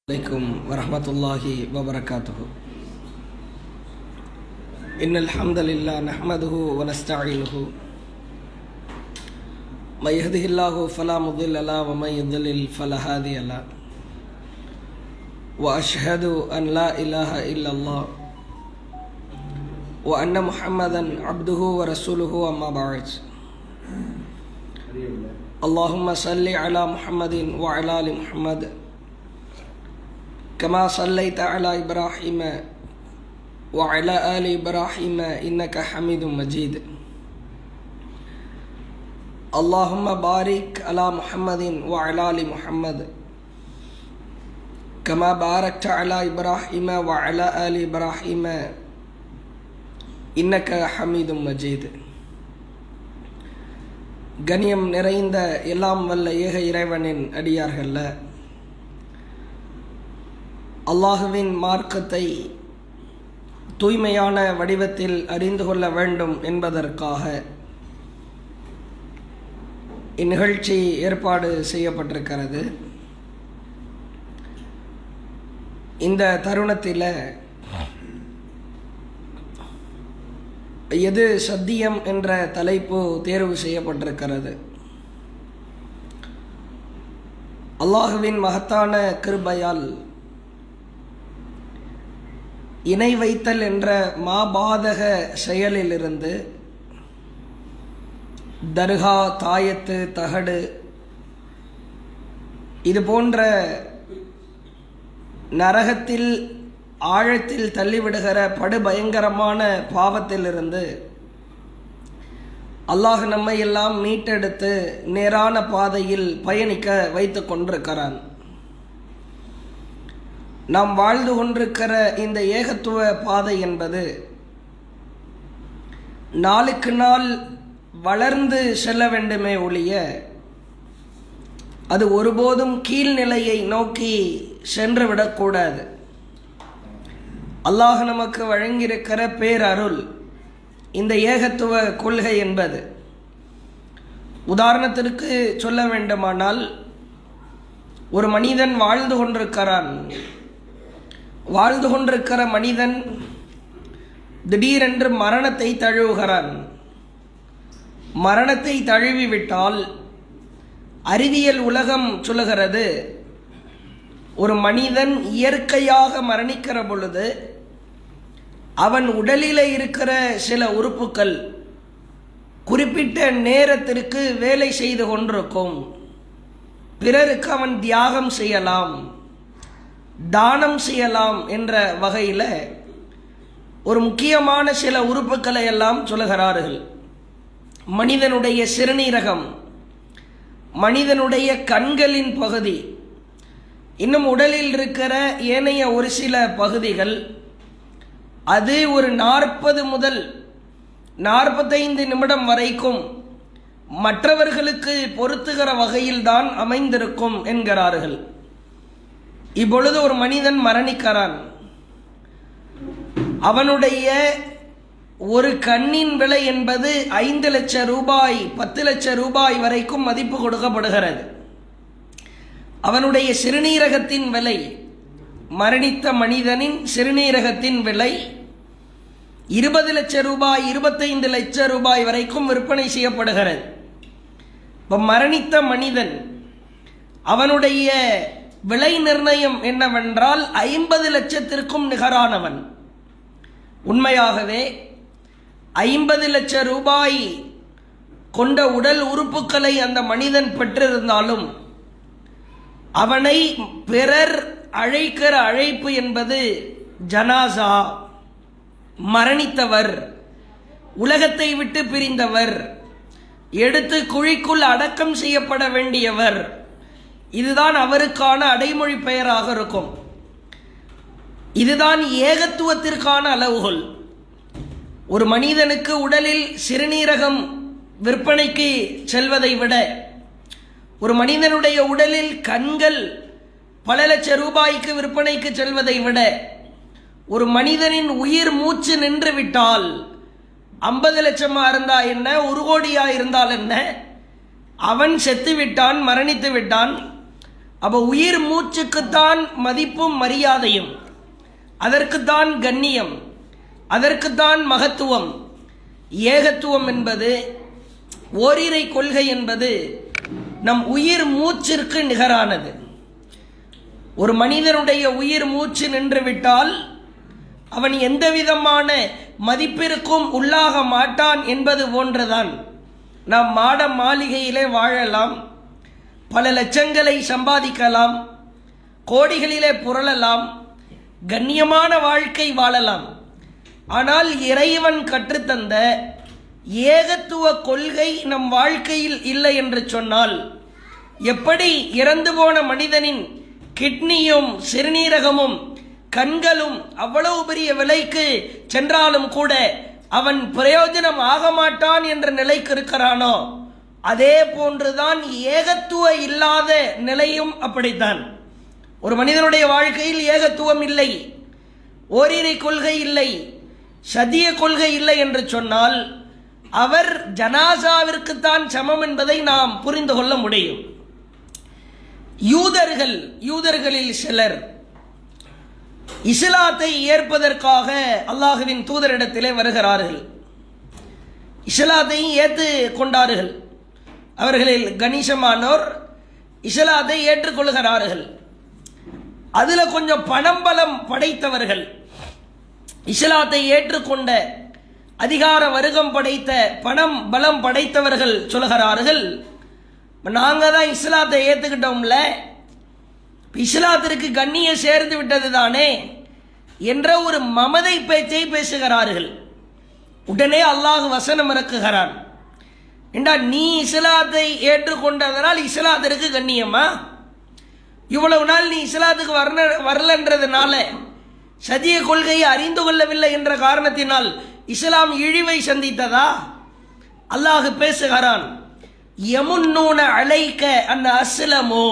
عليكم ورحمة الله وبركاته إن الحمد لله نحمده ونستعينه من يهده الله فلا مضل له ومن يضلل فلا هادي له وأشهد أن لا إله إلا الله وأن محمدا عبده ورسوله أما بعد اللهم صل على محمد وعلى آل محمد كما صليت على إبراهيم وعلى آل إبراهيم إنك حميد مجيد اللهم بارك على محمد وعلى آل محمد كما باركت على إبراهيم وعلى آل إبراهيم إنك حميد مجيد கண்ணியம் நிறைந்த எல்லாம் வல்ல ஏக இறைவனின் அடியார்கள்ல அல்லாஹுவின் மார்க்கத்தை தூய்மையான வடிவத்தில் அறிந்து கொள்ள வேண்டும் என்பதற்காக இந்நிகழ்ச்சி ஏற்பாடு செய்யப்பட்டிருக்கிறது இந்த தருணத்தில் எது சத்தியம் என்ற தலைப்பு தேர்வு செய்யப்பட்டிருக்கிறது அல்லாஹுவின் மகத்தான கிருபையால் இணை வைத்தல் என்ற மாபாதக செயலிலிருந்து தர்கா தாயத்து தகடு இது போன்ற நரகத்தில் ஆழத்தில் தள்ளிவிடுகிற படுபயங்கரமான பாவத்திலிருந்து அல்லாஹ் நம்மை எல்லாம் மீட்டெடுத்து நேரான பாதையில் பயணிக்க வைத்து கொண்டிருக்கிறான் நாம் வாழ்ந்து கொண்டிருக்கிற இந்த ஏகத்துவ பாதை என்பது நாளுக்கு நாள் வளர்ந்து செல்ல வேண்டுமே ஒழிய அது ஒருபோதும் கீழ்நிலையை நோக்கி சென்று விடக்கூடாது அல்லாஹ் நமக்கு வழங்கியிருக்கிற பேரருள் இந்த ஏகத்துவ கொள்கை என்பது உதாரணத்திற்கு சொல்ல வேண்டுமானால் ஒரு மனிதன் வாழ்ந்து கொண்டிருக்கிறான் வாழ்ந்து கொண்டிருக்கிற மனிதன் திடீரென்று மரணத்தை தழுவுகிறான் மரணத்தை தழுவிவிட்டால் அறிவியல் உலகம் சொல்லுகிறது ஒரு மனிதன் இயற்கையாக மரணிக்கிற பொழுது அவன் உடலில் இருக்கிற சில உறுப்புகள் குறிப்பிட்ட நேரத்திற்கு வேலை செய்து கொண்டிருக்கும் பிறருக்கு அவன் தியாகம் செய்யலாம் தானம் செய்யலாம் என்ற வகையில் ஒரு முக்கியமான சில உறுப்புகளை எல்லாம் சொல்லுகிறார்கள் மனிதனுடைய சிறுநீரகம் மனிதனுடைய கண்களின் பகுதி இன்னும் உடலில் இருக்கிற ஏனைய ஒரு சில பகுதிகள் அது ஒரு நாற்பது முதல் நாற்பத்தைந்து நிமிடம் வரைக்கும் மற்றவர்களுக்கு பொருத்துகிற வகையில்தான் அமைந்திருக்கும் என்கிறார்கள் இப்பொழுது ஒரு மனிதன் மரணிக்கிறான் அவனுடைய ஒரு கண்ணின் விலை என்பது ஐந்து லட்சம் ரூபாய் பத்து லட்சம் ரூபாய் வரைக்கும் மதிப்பு கொடுக்கப்படுகிறது அவனுடைய சிறுநீரகத்தின் விலை மரணித்த மனிதனின் சிறுநீரகத்தின் விலை இருபது லட்சம் ரூபாய் இருபத்தைந்து லட்சம் ரூபாய் வரைக்கும் விற்பனை செய்யப்படுகிறது இப்போ மரணித்த மனிதன் அவனுடைய விலை நிர்ணயம் என்னவென்றால் ஐம்பது லட்சத்திற்கும் நிகரானவன் உண்மையாகவே ஐம்பது லட்சம் ரூபாய் கொண்ட உடல் உறுப்புகளை அந்த மனிதன் பெற்றிருந்தாலும் அவனை பிறர் அழைக்கிற அழைப்பு என்பது ஜனாசா மரணித்தவர் உலகத்தை விட்டு பிரிந்தவர் எடுத்து குழிக்குள் அடக்கம் செய்யப்பட வேண்டியவர் இதுதான் அவருக்கான அடைமொழி பெயராக இருக்கும் இதுதான் ஏகத்துவத்திற்கான அளவுகோல் ஒரு மனிதனுக்கு உடலில் சிறுநீரகம் விற்பனைக்கு செல்வதை விட ஒரு மனிதனுடைய உடலில் கண்கள் பல லட்சம் ரூபாய்க்கு விற்பனைக்கு செல்வதை விட ஒரு மனிதனின் உயிர் மூச்சு நின்று விட்டால் ஐம்பது லட்சமா இருந்தா என்ன ஒரு கோடியா இருந்தால் என்ன அவன் செத்து விட்டான் மரணித்து விட்டான் அப்போ உயிர் மூச்சுக்குத்தான் மதிப்பும் மரியாதையும் அதற்குத்தான் கண்ணியம் அதற்குத்தான் மகத்துவம் ஏகத்துவம் என்பது ஓரிரை கொள்கை என்பது நம் உயிர் மூச்சிற்கு நிகரானது ஒரு மனிதனுடைய உயிர் மூச்சு நின்றுவிட்டால் அவன் எந்த விதமான மதிப்பிற்கும் உள்ளாக மாட்டான் என்பது போன்றுதான் நாம் மாட மாளிகையிலே வாழலாம் பல லட்சங்களை சம்பாதிக்கலாம் கோடிகளிலே புரளலாம் கண்ணியமான வாழ்க்கை வாழலாம் ஆனால் இறைவன் கற்றுத்தந்த ஏகத்துவ கொள்கை நம் வாழ்க்கையில் இல்லை என்று சொன்னால் எப்படி இறந்து போன மனிதனின் கிட்னியும் சிறுநீரகமும் கண்களும் அவ்வளவு பெரிய விலைக்கு சென்றாலும் கூட அவன் பிரயோஜனம் ஆக மாட்டான் என்ற நிலைக்கு இருக்கிறானோ அதே போன்றுதான் ஏகத்துவ இல்லாத நிலையும் அப்படித்தான் ஒரு மனிதனுடைய வாழ்க்கையில் ஏகத்துவம் இல்லை ஓரிரை கொள்கை இல்லை சதிய கொள்கை இல்லை என்று சொன்னால் அவர் ஜனாசாவிற்குத்தான் சமம் என்பதை நாம் புரிந்து கொள்ள முடியும் யூதர்கள் யூதர்களில் சிலர் இஸ்லாத்தை ஏற்பதற்காக அல்லாஹுவின் தூதரிடத்திலே வருகிறார்கள் இஸ்லாத்தை ஏற்று கொண்டார்கள் அவர்களில் கணிசமானோர் இஸ்லாத்தை ஏற்றுக்கொள்கிறார்கள் அதுல கொஞ்சம் பணம் பலம் படைத்தவர்கள் இஸ்லாத்தை ஏற்றுக்கொண்ட அதிகார வருகம் படைத்த பணம் பலம் படைத்தவர்கள் சொல்கிறார்கள் நாங்க தான் இஸ்லாத்தை ஏத்துக்கிட்டோம்ல இஸ்லாத்திற்கு கண்ணியம் சேர்ந்து விட்டது தானே என்ற ஒரு மமதை பேச்சை பேசுகிறார்கள் உடனே அல்லாஹ் வசனம் இறக்குகிறான் ஏண்டா நீ இஸ்லாத்தை ஏற்றுக்கொண்டதனால் இஸ்லாத்திற்கு கண்ணியமா இவ்வளவு நாள் நீ இஸ்லாத்துக்கு வரல வரலன்றதுனால சதிய கொள்கையை அறிந்து கொள்ளவில்லை என்ற காரணத்தினால் இஸ்லாம் இழிவை சந்தித்ததா அல்லாஹ் பேசுகிறான் யமுன்னூன அழைக்க அந்த அஸ்லமோ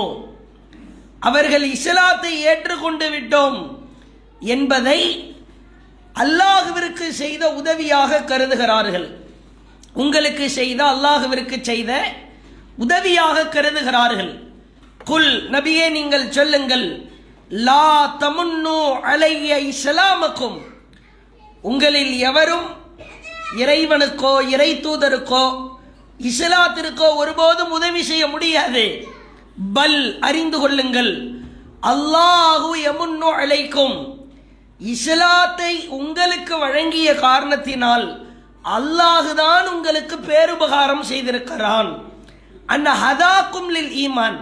அவர்கள் இஸ்லாத்தை ஏற்றுக்கொண்டு விட்டோம் என்பதை அல்லாஹுவிற்கு செய்த உதவியாக கருதுகிறார்கள் உங்களுக்கு செய்த அல்லாஹுவிற்கு செய்த உதவியாக கருதுகிறார்கள் குல் நபியே நீங்கள் சொல்லுங்கள் லா தமுன்னு அலைய இஸ்லாமக்கும் உங்களில் எவரும் இறைவனுக்கோ இறை தூதருக்கோ இஸ்லாத்திற்கோ ஒருபோதும் உதவி செய்ய முடியாது பல் அறிந்து கொள்ளுங்கள் அல்லாஹு எமுன்னு அழைக்கும் இஸ்லாத்தை உங்களுக்கு வழங்கிய காரணத்தினால் அல்லாஹுதான் உங்களுக்கு பேருபகாரம் செய்திருக்கிறான் அன்ன ஹதாக்கும் லில் ஈமான்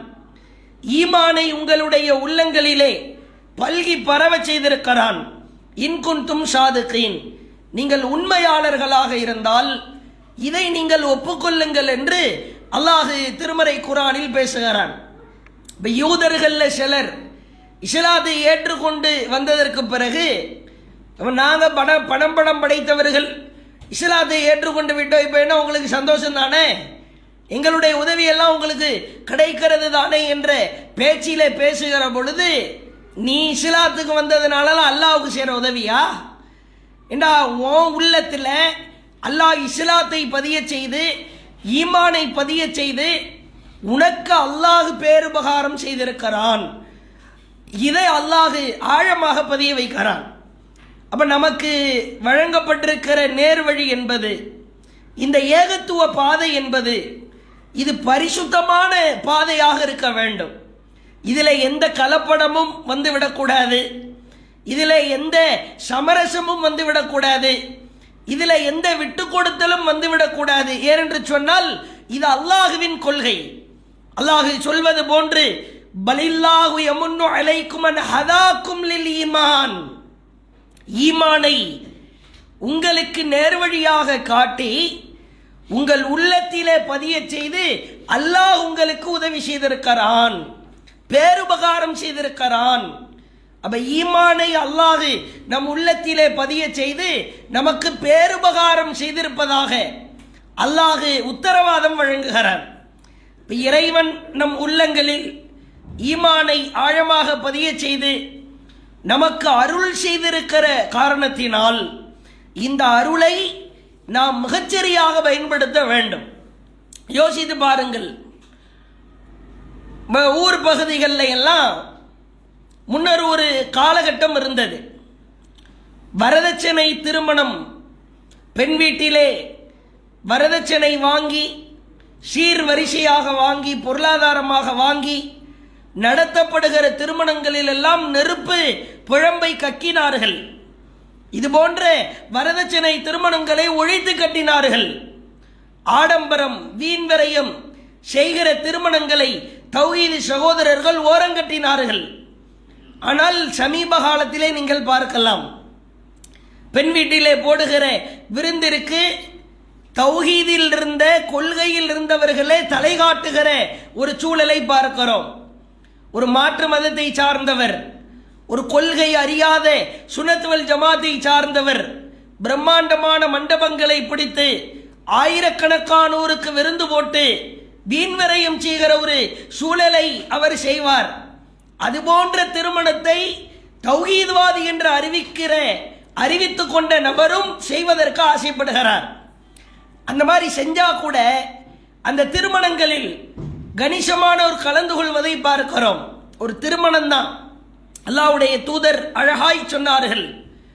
ஈமானை உங்களுடைய உள்ளங்களிலே பல்கி பரவ செய்திருக்கிறான் இன்குன்தும் சாதுக்கீன் நீங்கள் உண்மையாளர்களாக இருந்தால் இதை நீங்கள் ஒப்புக்கொள்ளுங்கள் என்று அல்லாஹு திருமறை குரானில் பேசுகிறான் இப்போ யூதர்கள்ல சிலர் இஸ்லாத்தை ஏற்றுக்கொண்டு வந்ததற்கு பிறகு நாங்கள் பண பணம் பணம் படைத்தவர்கள் இஸ்லாத்தை ஏற்றுக்கொண்டு விட்டோம் இப்போ என்ன உங்களுக்கு சந்தோஷம் தானே எங்களுடைய உதவியெல்லாம் உங்களுக்கு கிடைக்கிறது தானே என்ற பேச்சிலே பேசுகிற பொழுது நீ இஸ்லாத்துக்கு வந்ததுனால அல்லாவுக்கு சேர உதவியா ஏண்டா உன் உள்ளத்தில் அல்லாஹ் இஸ்லாத்தை பதிய செய்து ஈமானை பதிய செய்து உனக்கு அல்லாஹ் பேருபகாரம் செய்திருக்கிறான் இதை அல்லாஹ் ஆழமாக பதிய வைக்கிறான் அப்ப நமக்கு வழங்கப்பட்டிருக்கிற நேர்வழி என்பது இந்த ஏகத்துவ பாதை என்பது இது பரிசுத்தமான பாதையாக இருக்க வேண்டும் இதில் எந்த கலப்படமும் வந்து விடக்கூடாது இதில் எந்த சமரசமும் வந்து விடக்கூடாது இதில் எந்த விட்டு கொடுத்தலும் வந்து விடக்கூடாது ஏனென்று சொன்னால் இது அல்லாஹுவின் கொள்கை அல்லாஹு சொல்வது போன்று பலில்லாஹு யமுன்னு அலைக்கும் அன் ஹதாக்கும் லில் ஈமான் ஈமானை உங்களுக்கு நேர்வழியாக காட்டி உங்கள் உள்ளத்திலே பதிய செய்து அல்லாஹ் உங்களுக்கு உதவி செய்திருக்கிறான் பேருபகாரம் செய்திருக்கிறான் அப்ப ஈமானை அல்லாஹ் நம் உள்ளத்திலே பதிய செய்து நமக்கு பேருபகாரம் செய்திருப்பதாக அல்லாஹ் உத்தரவாதம் வழங்குகிறான் இப்ப இறைவன் நம் உள்ளங்களில் ஈமானை ஆழமாக பதிய செய்து நமக்கு அருள் செய்திருக்கிற காரணத்தினால் இந்த அருளை நாம் மிகச்சரியாக பயன்படுத்த வேண்டும் யோசித்து பாருங்கள் ம- ஊர் பகுதிகளில் எல்லாம் முன்னர் ஒரு காலகட்டம் இருந்தது வரதட்சணை திருமணம் பெண் வீட்டிலே வரதட்சணை வாங்கி சீர் வரிசையாக வாங்கி பொருளாதாரமாக வாங்கி நடத்தப்படுகிற திருமணங்களில் எல்லாம் நெருப்பு புழம்பை கக்கினார்கள் இது போன்ற வரதட்சணை திருமணங்களை ஒழித்து கட்டினார்கள் ஆடம்பரம் வீண்வரையம் செய்கிற திருமணங்களை தௌஹீது சகோதரர்கள் ஓரங்கட்டினார்கள் ஆனால் சமீப காலத்திலே நீங்கள் பார்க்கலாம் பெண் வீட்டிலே போடுகிற விருந்திற்கு தௌஹீதில் இருந்த கொள்கையில் இருந்தவர்களே தலை காட்டுகிற ஒரு சூழலை பார்க்கிறோம் ஒரு மாற்று மதத்தை சார்ந்தவர் ஒரு கொள்கை அறியாத சுனத்துவல் ஜமாத்தை சார்ந்தவர் பிரம்மாண்டமான மண்டபங்களை பிடித்து ஆயிரக்கணக்கானோருக்கு விருந்து போட்டு வீண்வரையும் செய்கிற ஒரு சூழலை அவர் செய்வார் அதுபோன்ற திருமணத்தை தௌஹீத்வாதி என்று அறிவிக்கிற அறிவித்துக் கொண்ட நபரும் செய்வதற்கு ஆசைப்படுகிறார் அந்த மாதிரி செஞ்சா கூட அந்த திருமணங்களில் கணிசமானோர் கலந்து கொள்வதை பார்க்கிறோம் ஒரு திருமணம் தான் அல்லாவுடைய தூதர் அழகாய் சொன்னார்கள்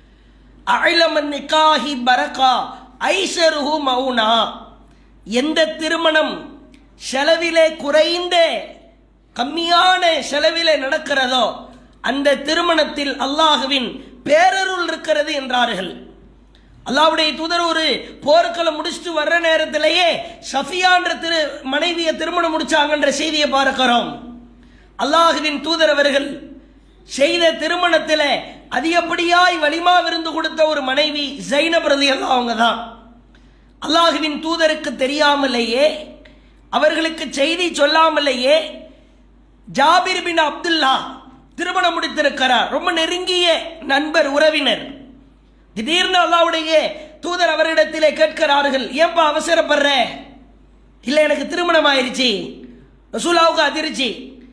அழலமன் நிக்காஹி பரகா ஐசருஹு மௌனா எந்த திருமணம் செலவிலே குறைந்த கம்மியான செலவிலே நடக்கிறதோ அந்த திருமணத்தில் அல்லாஹுவின் பேரருள் இருக்கிறது என்றார்கள் அல்லாவுடைய தூதர் ஒரு போர்க்களம் முடிச்சுட்டு வர்ற நேரத்திலேயே சஃபியான்ற திரு மனைவியை திருமணம் முடிச்சாங்கன்ற செய்தியை பார்க்கிறோம் அல்லாஹுவின் தூதர் அவர்கள் செய்த திருமணத்தில் அதிகப்படியாய் வலிமா விருந்து கொடுத்த ஒரு மனைவி ஜைனப் ரலியல்லாஹு அவங்க தான் அல்லாஹுவின் தூதருக்கு தெரியாமலேயே அவர்களுக்கு செய்தி சொல்லாமலேயே ஜாபிர் பின் அப்துல்லா திருமணம் முடித்திருக்கிறார் ரொம்ப நெருங்கிய நண்பர் உறவினர் திடீர்னு அல்லாவுடைய தூதர் அவரிடத்திலே கேட்கிறார்கள் ஏன்பா அவசரப்படுற இல்லை எனக்கு திருமணம் ஆயிருச்சு ரசூலாவுக்கு அதிர்ச்சி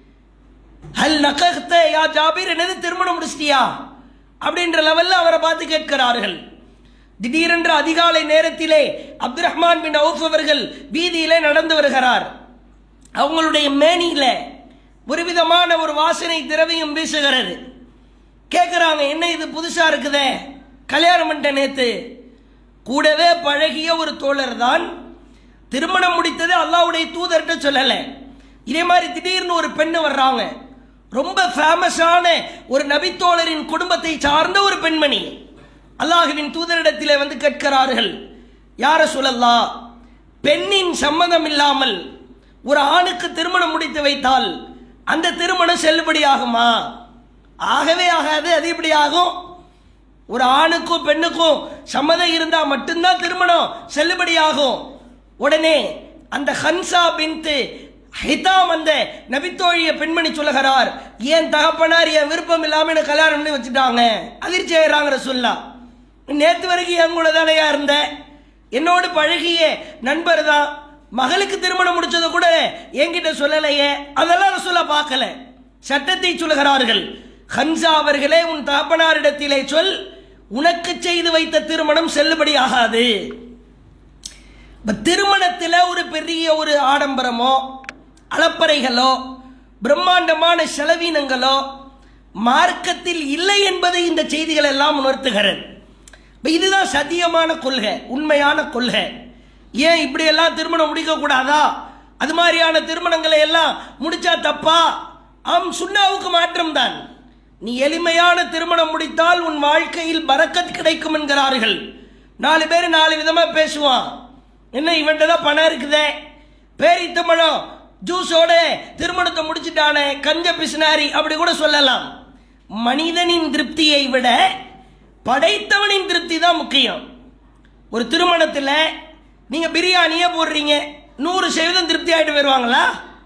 ஹல் நகத்த யா ஜாபீர் என்னது திருமணம் முடிச்சிட்டியா அப்படின்ற லெவல்ல அவரை பார்த்து கேட்கிறார்கள் திடீரென்று அதிகாலை நேரத்திலே அப்துல் ரஹ்மான் பின் அவுஃப் அவர்கள் வீதியிலே நடந்து வருகிறார் அவங்களுடைய மேனியில ஒரு விதமான ஒரு வாசனை திரவியம் வீசுகிறது கேட்குறாங்க என்ன இது புதுசா இருக்குதே கல்யாணம் பண்ணிட்ட நேத்து கூடவே பழகிய ஒரு தோழர் தான் திருமணம் முடித்தது அல்லாவுடைய தூதர்கிட்ட சொல்லலை இதே மாதிரி திடீர்னு ஒரு பெண்ணு வர்றாங்க ரொம்ப ஃபேமஸான ஒரு நபித்தோழரின் குடும்பத்தை சார்ந்த ஒரு பெண்மணி அல்லாஹுவின் தூதரிடத்திலே வந்து கேட்கிறார்கள் யார சொல்லல்லா பெண்ணின் சம்மதம் இல்லாமல் ஒரு ஆணுக்கு திருமணம் முடித்து வைத்தால் அந்த திருமணம் செல்லுபடியாகுமா ஆகவே ஆகாது அது எப்படி ஆகும் ஒரு ஆணுக்கும் பெண்ணுக்கும் சம்மதம் இருந்தா மட்டும்தான் திருமணம் செல்லுபடியாகும் உடனே அந்த ஹன்சா பின்த்து ஹிதாம் அந்த நபித்தோழிய பெண்மணி சொல்லுகிறார் என் தகப்பனார் என் விருப்பம் இல்லாம எனக்கு கல்யாணம் பண்ணி வச்சுட்டாங்க அதிர்ச்சி ஆயிடுறாங்க சொல்லா நேத்து வரைக்கும் என் கூட தானையா இருந்த என்னோடு பழகிய நண்பர் தான் மகளுக்கு திருமணம் முடிச்சது கூட என்கிட்ட சொல்லலையே அதெல்லாம் சொல்ல பார்க்கல சட்டத்தை சொல்லுகிறார்கள் ஹன்சா அவர்களே உன் தகப்பனாரிடத்திலே சொல் உனக்கு செய்து வைத்த திருமணம் செல்லுபடி ஆகாது இப்ப திருமணத்தில் ஒரு பெரிய ஒரு ஆடம்பரமோ அளப்பறைகளோ பிரம்மாண்டமான செலவீனங்களோ மார்க்கத்தில் இல்லை என்பதை இந்த செய்திகள் எல்லாம் உணர்த்துகிறது இப்ப இதுதான் சத்தியமான கொள்கை உண்மையான கொள்கை ஏன் இப்படியெல்லாம் திருமணம் முடிக்க கூடாதா அது மாதிரியான திருமணங்களை எல்லாம் முடிச்சா தப்பா ஆம் சுண்ணாவுக்கு மாற்றம் தான் நீ எளிமையான திருமணம் முடித்தால் உன் வாழ்க்கையில் பறக்கத் கிடைக்கும் என்கிறார்கள் நாலு பேர் நாலு விதமா பேசுவான் என்ன இவன்ட்ட தான் பணம் இருக்குதே பேரித்தமிழம் ஜூஸோட திருமணத்தை முடிச்சிட்டானே கஞ்ச பிசினாரி அப்படி கூட சொல்லலாம் மனிதனின் திருப்தியை விட படைத்தவனின் திருப்தி தான் முக்கியம் ஒரு திருமணத்தில் நீங்க பிரியாணியே போடுறீங்க நூறு சதவீதம் திருப்தி ஆயிட்டு வருவாங்களா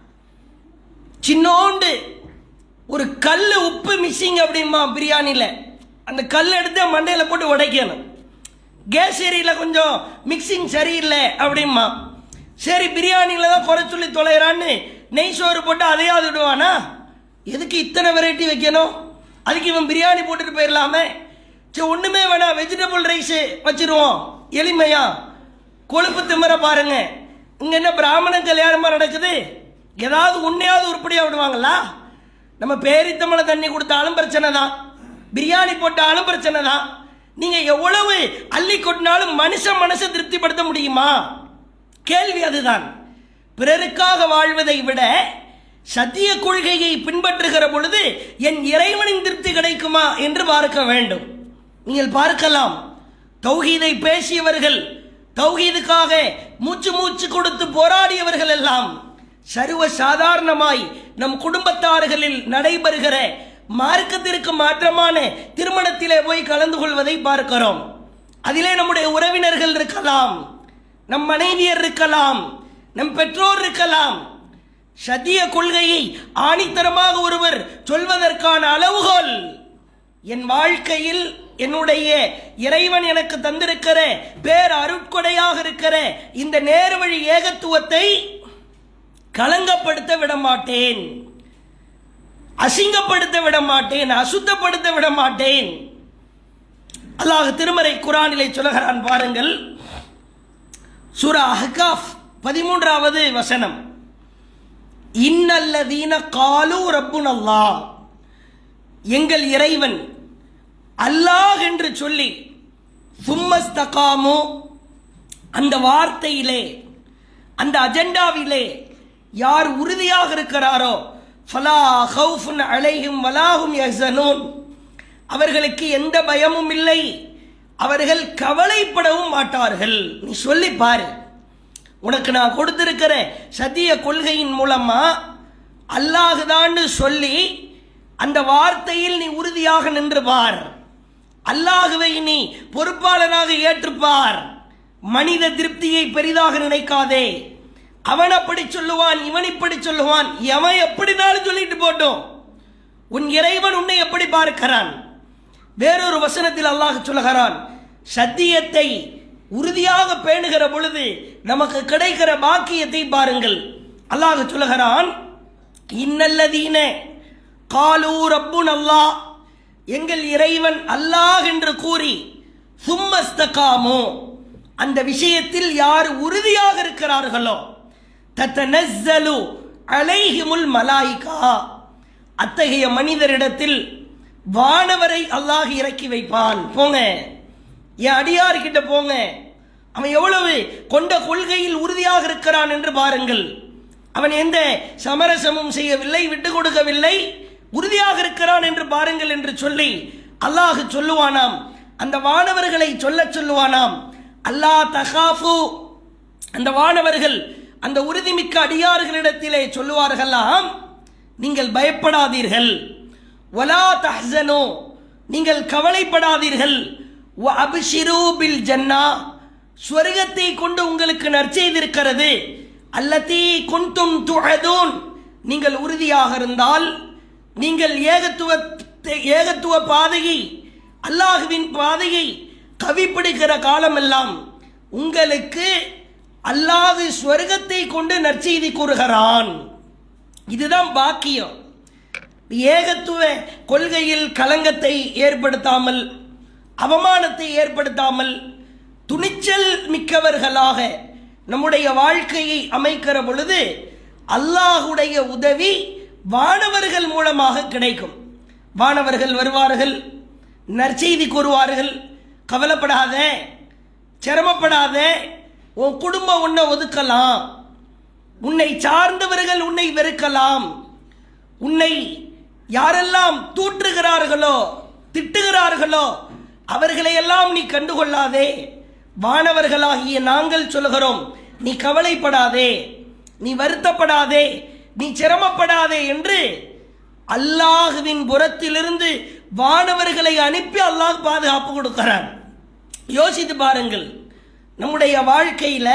சின்னோண்டு ஒரு கல் உப்பு மிஸ்ஸிங் அப்படிமா பிரியாணியில் அந்த கல் எடுத்து மண்டையில் போட்டு உடைக்கணும் கேஸ் எரியில் கொஞ்சம் மிக்சிங் சரியில்லை அப்படிமா சரி பிரியாணியில் தான் குறை சொல்லி தொலைகிறான்னு நெய் சோறு போட்டு அதையாவது விடுவானா எதுக்கு இத்தனை வெரைட்டி வைக்கணும் அதுக்கு இவன் பிரியாணி போட்டுட்டு போயிடலாமே சரி ஒன்றுமே வேணாம் வெஜிடபிள் ரைஸு வச்சிருவோம் எளிமையா கொழுப்பு திமிர பாருங்க இங்க என்ன பிராமணன் கல்யாணமா நடக்குது ஏதாவது உன்னையாவது உருப்படியாக விடுவாங்களா நம்ம பேரித்தமலை தண்ணி கொடுத்தாலும் பிரச்சனை தான் பிரியாணி போட்டாலும் பிரச்சனை தான் நீங்கள் எவ்வளவு அள்ளி கொட்டினாலும் மனுஷன் மனசை திருப்திப்படுத்த முடியுமா கேள்வி அதுதான் பிறருக்காக வாழ்வதை விட சத்திய கொள்கையை பின்பற்றுகிற பொழுது என் இறைவனின் திருப்தி கிடைக்குமா என்று பார்க்க வேண்டும் நீங்கள் பார்க்கலாம் தௌஹீதை பேசியவர்கள் தௌஹீதுக்காக மூச்சு மூச்சு கொடுத்து போராடியவர்கள் எல்லாம் சர்வ சாதாரணமாய் நம் குடும்பத்தார்களில் நடைபெறுகிற மார்க்கத்திற்கு மாற்றமான திருமணத்திலே போய் கலந்து கொள்வதை பார்க்கிறோம் அதிலே நம்முடைய உறவினர்கள் இருக்கலாம் நம் மனைவியர் இருக்கலாம் நம் பெற்றோர் இருக்கலாம் சத்திய கொள்கையை ஆணித்தரமாக ஒருவர் சொல்வதற்கான அளவுகோல் என் வாழ்க்கையில் என்னுடைய இறைவன் எனக்கு தந்திருக்கிற பேர் அருட்கொடையாக இருக்கிற இந்த நேர்வழி ஏகத்துவத்தை களங்கப்படுத்த விட மாட்டேன் அசிங்கப்படுத்த விட மாட்டேன் அசுத்தப்படுத்த விட மாட்டேன் அல்லாஹ் திருமறை குரானிலே சொல்லுகிறான் பாருங்கள் சூரா அஹ்காஃப் பதிமூன்றாவது வசனம் இன்னல்லதீன காலு ரப்புன் அல்லாஹ் எங்கள் இறைவன் அல்லாஹ் என்று சொல்லி சும்மஸ்தகாமு அந்த வார்த்தையிலே அந்த அஜெண்டாவிலே யார் உறுதியாக இருக்கிறாரோ ஃபலா ஹவுஃபுன் அலைஹிம் வலாஹும் யஹ்சனூன் அவர்களுக்கு எந்த பயமும் இல்லை அவர்கள் கவலைப்படவும் மாட்டார்கள் நீ சொல்லி பாரு உனக்கு நான் கொடுத்திருக்கிற சத்திய கொள்கையின் மூலமா அல்லாஹுதான்னு சொல்லி அந்த வார்த்தையில் நீ உறுதியாக நின்று பார் அல்லாஹுவை நீ பொறுப்பாளனாக ஏற்றுப்பார் மனித திருப்தியை பெரிதாக நினைக்காதே அவன் அப்படி சொல்லுவான் இவன் இப்படி சொல்லுவான் எவன் எப்படினாலும் சொல்லிட்டு போட்டோம் உன் இறைவன் உன்னை எப்படி பார்க்கிறான் வேறொரு வசனத்தில் அல்லாஹ் சொல்லுகிறான் சத்தியத்தை உறுதியாக பேணுகிற பொழுது நமக்கு கிடைக்கிற பாக்கியத்தை பாருங்கள் அல்லாஹ் சொல்லுகிறான் இன்னல்லதீன காலூ ரப்புன் அல்லாஹ் எங்கள் இறைவன் அல்லாஹ் என்று கூறி சும்மஸ்தகாமோ அந்த விஷயத்தில் யார் உறுதியாக இருக்கிறார்களோ தத்தனஸ்ஸலு அலைஹிமுல் மலாயிகா அத்தகைய மனிதரிடத்தில் வானவரை அல்லாஹ் இறக்கி வைப்பான் போங்க என் அடியார்கிட்ட போங்க அவன் எவ்வளவு கொண்ட கொள்கையில் உறுதியாக இருக்கிறான் என்று பாருங்கள் அவன் எந்த சமரசமும் செய்யவில்லை விட்டு கொடுக்கவில்லை உறுதியாக இருக்கிறான் என்று பாருங்கள் என்று சொல்லி அல்லாஹ் சொல்லுவானாம் அந்த வானவர்களை சொல்ல சொல்லுவானாம் அல்லாஹ் தகாஃபு அந்த வானவர்கள் அந்த உறுதிமிக்க அடியார்களிடத்திலே சொல்லுவார்களாம் நீங்கள் பயப்படாதீர்கள் வலா தஹ்சனோ நீங்கள் கவலைப்படாதீர்கள் வ அபிஷிரு பில் ஜன்னா ஸ்வர்கத்தை கொண்டு உங்களுக்கு நற்செய்திருக்கிறது அல்லதி குந்தும் துஹதூன் நீங்கள் உறுதியாக இருந்தால் நீங்கள் ஏகத்துவ ஏகத்துவ பாதையை அல்லாஹுவின் பாதையை கவிப்பிடிக்கிற காலமெல்லாம் உங்களுக்கு அல்லாஹு ஸ்வர்கத்தை கொண்டு நற்செய்தி கூறுகிறான் இதுதான் பாக்கியம் ஏகத்துவ கொள்கையில் களங்கத்தை ஏற்படுத்தாமல் அவமானத்தை ஏற்படுத்தாமல் துணிச்சல் மிக்கவர்களாக நம்முடைய வாழ்க்கையை அமைக்கிற பொழுது அல்லாஹுடைய உதவி வானவர்கள் மூலமாக கிடைக்கும் வானவர்கள் வருவார்கள் நற்செய்தி கூறுவார்கள் கவலைப்படாத சிரமப்படாத உன் குடும்பம் உன்னை ஒதுக்கலாம் உன்னை சார்ந்தவர்கள் உன்னை வெறுக்கலாம் உன்னை யாரெல்லாம் தூற்றுகிறார்களோ திட்டுகிறார்களோ அவர்களையெல்லாம் நீ கண்டுகொள்ளாதே வானவர்களாகிய நாங்கள் சொல்லுகிறோம் நீ கவலைப்படாதே நீ வருத்தப்படாதே நீ சிரமப்படாதே என்று அல்லாஹுவின் புறத்திலிருந்து வானவர்களை அனுப்பி அல்லாஹ் பாதுகாப்பு கொடுக்கிறான் யோசித்து பாருங்கள் நம்முடைய வாழ்க்கையில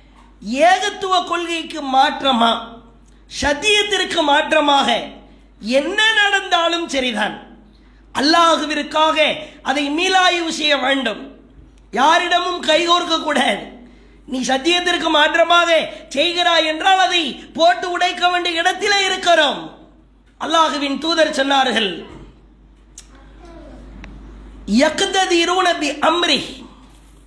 ஏகத்துவ கொள்கைக்கு மாற்றமா சத்தியத்திற்கு மாற்றமாக என்ன நடந்தாலும் சரிதான் அல்லாஹுவிற்காக அதை மீளாய்வு செய்ய வேண்டும் யாரிடமும் கைகோர்க்க கூடாது நீ சத்தியத்திற்கு மாற்றமாக செய்கிறாய் என்றால் அதை போட்டு உடைக்க வேண்டிய இடத்திலே இருக்கிறோம் அல்லாஹுவின் தூதர் சொன்னார்கள் யக்ததிரூன பி அம்ரி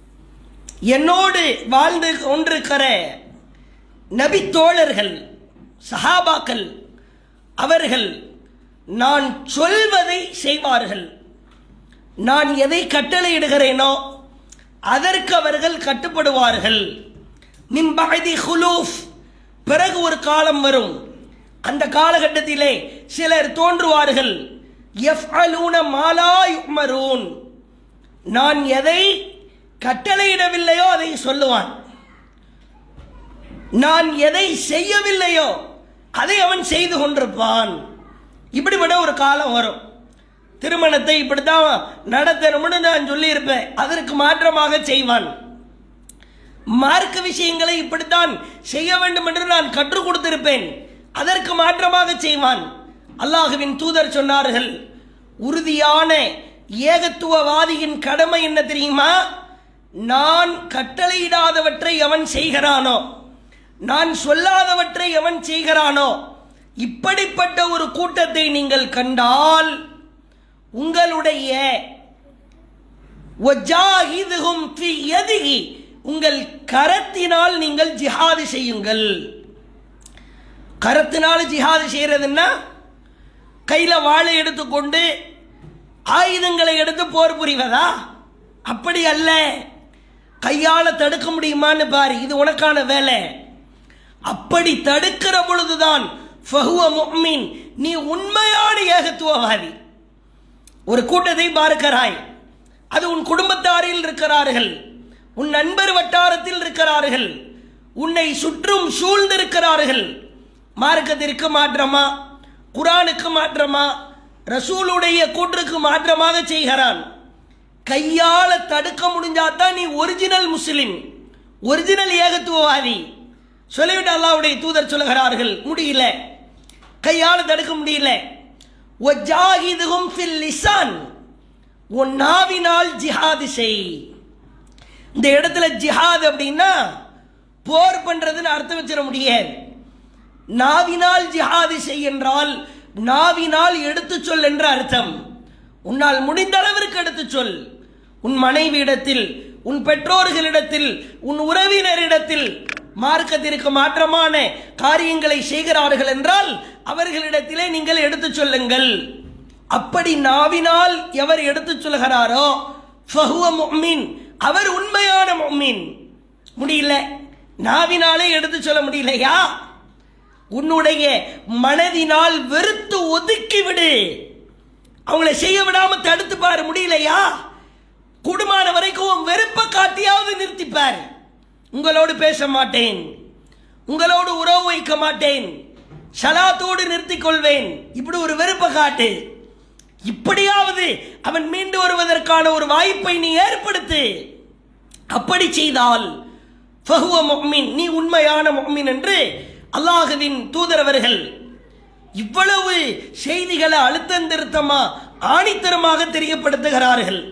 என்னோடு வாழ்ந்து கொண்டிருக்கிற நபி தோழர்கள் சஹாபாக்கள் அவர்கள் நான் சொல்வதை செய்வார்கள் நான் எதை கட்டளையிடுகிறேனோ அதற்கு அவர்கள் கட்டுப்படுவார்கள் மிம்பதி ஹுலூஃப் பிறகு ஒரு காலம் வரும் அந்த காலகட்டத்திலே சிலர் தோன்றுவார்கள் யஃப்அலூன மாலா யுமரூன் நான் எதை கட்டளையிடவில்லையோ அதை சொல்லுவான் நான் எதை செய்யவில்லையோ அதை அவன் செய்து கொண்டிருப்பான் இப்படிப்பட்ட ஒரு காலம் வரும் திருமணத்தை இப்படித்தான் நடத்தணும்னு நான் சொல்லியிருப்பேன் அதற்கு மாற்றமாக செய்வான் மார்க்க விஷயங்களை இப்படித்தான் செய்ய வேண்டும் என்று நான் கற்றுக் கொடுத்திருப்பேன் அதற்கு மாற்றமாக செய்வான் அல்லாஹுவின் தூதர் சொன்னார்கள் உறுதியான ஏகத்துவவாதியின் கடமை என்ன தெரியுமா நான் கட்டளையிடாதவற்றை அவன் செய்கிறானோ நான் சொல்லாதவற்றை அவன் செய்கிறானோ இப்படிப்பட்ட ஒரு கூட்டத்தை நீங்கள் கண்டால் உங்களுடைய வஜாஹிதுஹும் ஃபி யதிஹி உங்கள் கரத்தினால் நீங்கள் ஜிஹாது செய்யுங்கள் கரத்தினால் ஜிஹாது செய்யறதுன்னா கையில வாளை எடுத்துக்கொண்டு ஆயுதங்களை எடுத்து போர் புரிவதா அப்படி அல்ல கையால தடுக்க முடியுமான்னு பாரு இது உனக்கான வேலை அப்படி தடுக்கிற பொழுதுதான் ஃபஹுவ முஃமின் நீ உண்மையான ஏகத்துவவாதி ஒரு கூட்டத்தை பார்க்கிறாய் அது உன் குடும்பத்தாரில் இருக்கிறார்கள் உன் நண்பர் வட்டாரத்தில் இருக்கிறார்கள் உன்னை சுற்றும் சூழ்ந்திருக்கிறார்கள் மார்க்கத்திற்கு மாற்றமா குரானுக்கு மாற்றமா ரசூலுடைய கூற்றுக்கு மாற்றமாக செய்கிறான் கையால தடுக்க முடிஞ்சாதான் நீ ஒரிஜினல் முஸ்லிம் ஒரிஜினல் ஏகத்துவவாதி சொல்லிவிட்டு அல்லாவுடைய தூதர் சொல்லுகிறார்கள் முடியல கையால தடுக்க முடியல ஒஜாஹிதுகும் ஃபில் லிசான் உன் நாவினால் ஜிஹாது செய் இந்த இடத்துல ஜிஹாத் அப்படின்னா போர் பண்றதுன்னு அர்த்தம் வச்சிட முடியாது நாவினால் ஜிஹாது செய் என்றால் நாவினால் எடுத்து சொல் என்ற அர்த்தம் உன்னால் முடிந்த அளவிற்கு எடுத்து சொல் உன் மனைவியிடத்தில் உன் பெற்றோர்களிடத்தில் உன் உறவினரிடத்தில் மார்க்கத்திற்கு மாற்றமான காரியங்களை செய்கிறார்கள் என்றால் அவர்களிடத்திலே நீங்கள் எடுத்துச் சொல்லுங்கள் அப்படி நாவினால் எவர் எடுத்துச் சொல்கிறாரோ ஃபஹுவ முஃமின் அவர் உண்மையான முஃமின் முடியல நாவினாலே எடுத்து சொல்ல முடியலையா உன்னுடைய மனதினால் வெறுத்து ஒதுக்கி விடு அவங்கள செய்ய விடாம தடுத்து பாரு முடியலையா குடும்பமான வரைக்கும் உன் வெறுப்பை காட்டியாவது நிறுத்திப்பார் உங்களோடு பேச மாட்டேன் உங்களோடு உறவு வைக்க மாட்டேன் சலாத்தோடு நிறுத்திக் கொள்வேன் இப்படி ஒரு வெறுப்பை காட்டு இப்படியாவது அவன் மீண்டு வருவதற்கான ஒரு வாய்ப்பை நீ ஏற்படுத்து அப்படி செய்தால் ஃபஹுவ முஃமின் நீ உண்மையான முஃமின் என்று அல்லாஹுவின் தூதரவர்கள் இவ்வளவு செய்திகளை அழுத்தம் திருத்தமா ஆணித்தரமாக தெரியப்படுத்துகிறார்கள்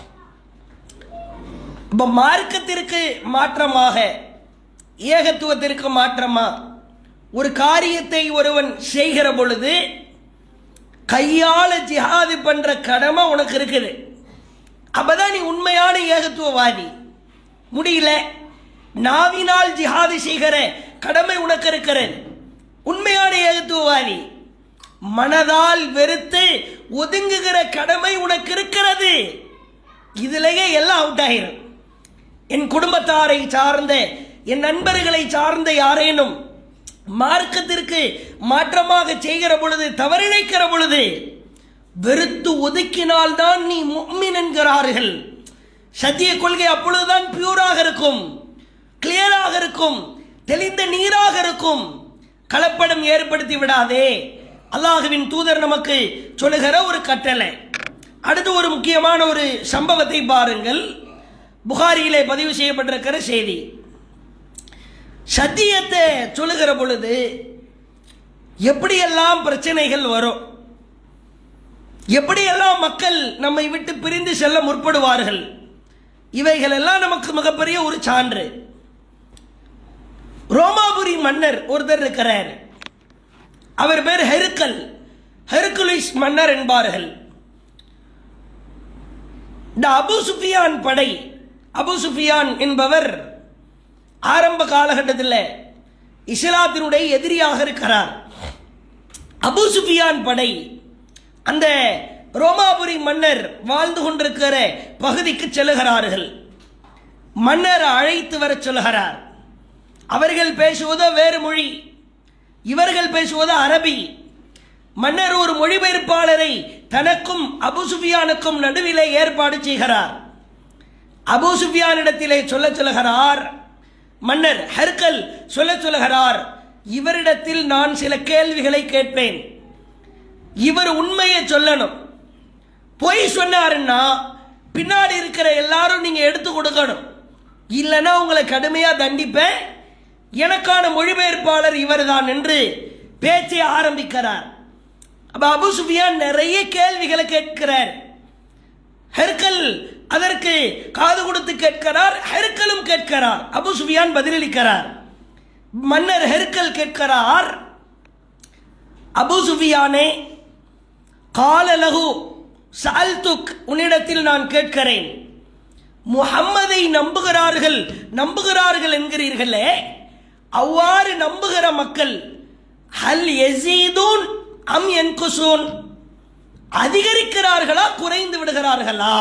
இப்ப மார்க்கத்திற்கு மாற்றமாக ஏகத்துவத்திற்கு மாற்றமா ஒரு காரியத்தை ஒருவன் செய்கிற பொழுது கையால ஜிஹாது பண்ற கடமை உனக்கு இருக்குது அப்பதான் நீ உண்மையான ஏகத்துவவாதி முடியல நாவினால் ஜிஹாது செய்கிற கடமை உனக்கு இருக்கிறது உண்மையான ஏகத்துவவாதி மனதால் வெறுத்து ஒதுங்குகிற கடமை உனக்கு இருக்கிறது இதுலயே எல்லாம் அவுட் ஆயிரும் என் குடும்பத்தாரை சார்ந்த என் நண்பர்களை சார்ந்த யாரேனும் மார்க்கத்திற்கு மாற்றமாக செய்கிற பொழுது தவறிழைக்கிற பொழுது வெறுத்து ஒதுக்கினால்தான் நீ முக்மின் என்கிறார்கள் சத்திய கொள்கை அப்பொழுதுதான் பியூராக இருக்கும் கிளியராக இருக்கும் தெளிந்த நீராக இருக்கும் கலப்படம் ஏற்படுத்தி விடாதே அல்லாஹுவின் தூதர் நமக்கு சொல்லுகிற ஒரு கட்டளை அடுத்து ஒரு முக்கியமான ஒரு சம்பவத்தை பாருங்கள் புகாரியிலே பதிவு செய்யப்பட்டிருக்கிற செய்தி சத்தியத்தை சொல்லுகிற பொழுது எப்படியெல்லாம் பிரச்சனைகள் வரும் எப்படியெல்லாம் மக்கள் நம்மை விட்டு பிரிந்து செல்ல முற்படுவார்கள் இவைகள் எல்லாம் நமக்கு மிகப்பெரிய ஒரு சான்று ரோமாபுரி மன்னர் ஒருத்தர் இருக்கிறார் அவர் பேர் ஹெருக்கல் ஹெர்குலிஸ் மன்னர் என்பார்கள் இந்த அபு சுஃபியான் படை அபு சுஃபியான் என்பவர் ஆரம்ப காலகட்டத்தில் இஸ்லாத்தினுடைய எதிரியாக இருக்கிறார் அபு சுஃபியான் படை அந்த ரோமாபுரி மன்னர் வாழ்ந்து கொண்டிருக்கிற பகுதிக்கு செல்லுகிறார்கள் மன்னர் அழைத்து வரச் சொல்கிறார் அவர்கள் பேசுவதோ வேறு மொழி இவர்கள் பேசுவதோ அரபி மன்னர் ஒரு மொழிபெயர்ப்பாளரை தனக்கும் அபு சுஃபியானுக்கும் நடுவிலே ஏற்பாடு செய்கிறார் அபு சுஃபியானிடத்திலே சொல்ல சொல்லுகிறார் மன்னர் ஹெர்கல் சொல்ல சொல்லுகிறார் இவரிடத்தில் நான் சில கேள்விகளை கேட்பேன் இவர் உண்மையை சொல்லணும் பொய் சொன்னாருன்னா பின்னாடி இருக்கிற எல்லாரும் நீங்க எடுத்து கொடுக்கணும் இல்லைன்னா உங்களை கடுமையா தண்டிப்பேன் எனக்கான மொழிபெயர்ப்பாளர் இவர்தான் என்று பேச்சை ஆரம்பிக்கிறார் அப்ப அபு சுஃபியான் நிறைய கேள்விகளை கேட்கிறார் ஹெர்கல் அதற்கு காது கொடுத்து கேட்கிறார் ஹெர்கலும் கேட்கிறார் அபு சுஃபியான் பதிலளிக்கிறார் மன்னர் ஹெர்கல் கேட்கிறார் அபு சுஃபியானே காலலகு சால்துக் உன்னிடத்தில் நான் கேட்கிறேன் முஹம்மதை நம்புகிறார்கள் நம்புகிறார்கள் என்கிறீர்களே அவ்வாறு நம்புகிற மக்கள் ஹல் எசீதூன் அம் என்குசூன் அதிகரிக்கிறார்களா குறைந்து விடுகிறார்களா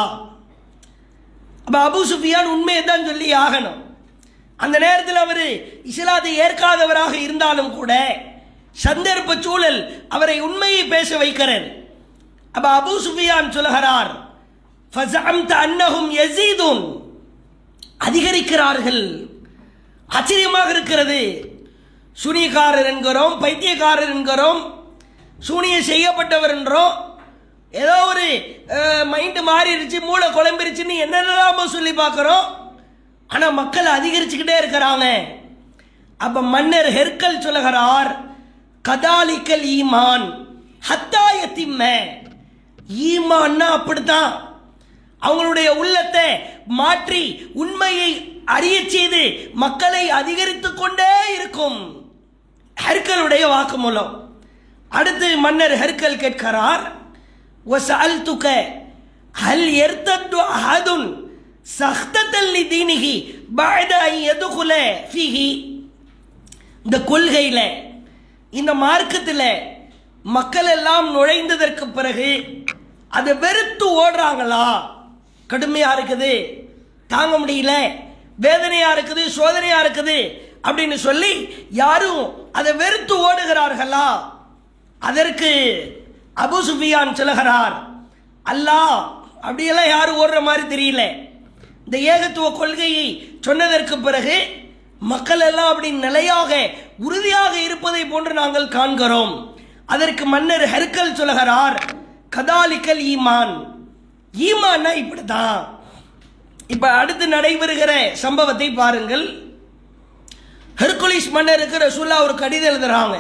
அப்ப அபு சுஃபியான் உண்மையை தான் சொல்லி ஆகணும் அந்த நேரத்தில் அவர் இஸ்லாத்தை ஏற்காதவராக இருந்தாலும் கூட சந்தர்ப்ப சூழல் அவரை உண்மையை பேச வைக்கிறது அப்ப அபு சுஃபியான் சொல்லுகிறார் ஃபஸஅம்த அன்னஹும் யஸீதுன் அதிகரிக்கிறார்கள் ஆச்சரியமாக இருக்கிறது சுனிகாரர் என்கிறோம் பைத்தியக்காரர் என்கிறோம் சூனியம் செய்யப்பட்டவர் என்றோம் ஏதோ ஒரு மைண்டு மாறிடுச்சு மூளை குழம்பிருச்சுன்னு என்னென்னலாமோ சொல்லி பார்க்குறோம் ஆனால் மக்கள் அதிகரிச்சுக்கிட்டே இருக்கிறாங்க அப்ப மன்னர் ஹெர்கல் சொல்லுகிறார் கதாலிக்கல் ஈமான் ஹத்தாயத்திம்ம ஈமான்னா அப்படித்தான் அவங்களுடைய உள்ளத்தை மாற்றி உண்மையை அறிய செய்து மக்களை அதிகரித்துக் கொண்டே இருக்கும் ஹெர்கலுடைய வாக்குமூலம் அடுத்து மன்னர் ஹெர்கல் கேட்கிறார் وسألتك هل يرتد أحد سخطة لدينه بعد أن يدخل فيه இந்த கொள்கையில இந்த மார்க்கத்தில் மக்கள் எல்லாம் நுழைந்ததற்கு பிறகு அதை வெறுத்து ஓடுறாங்களா கடுமையா இருக்குது தாங்க முடியல வேதனையா இருக்குது சோதனையா இருக்குது அப்படின்னு சொல்லி யாரும் அதை வெறுத்து ஓடுகிறார்களா அதற்கு அபு சுஃபியான் சொல்லுகிறார் அல்லாஹ் அப்படியெல்லாம் யாரும் ஓடுற மாதிரி தெரியல இந்த ஏகத்துவ கொள்கையை சொன்னதற்கு பிறகு மக்கள் எல்லாம் அப்படி நிலையாக உறுதியாக இருப்பதை போன்று நாங்கள் காண்கிறோம் அதற்கு மன்னர் ஹெர்கல் சொல்லுகிறார் கதாலிக்கல் ஈமான் ஈமான்னா இப்படிதான் இப்ப அடுத்து நடைபெறுகிற சம்பவத்தை பாருங்கள் ஹெர்குலிஸ் மன்னருக்கு ரசூல்லா ஒரு கடிதம் எழுதுறாங்க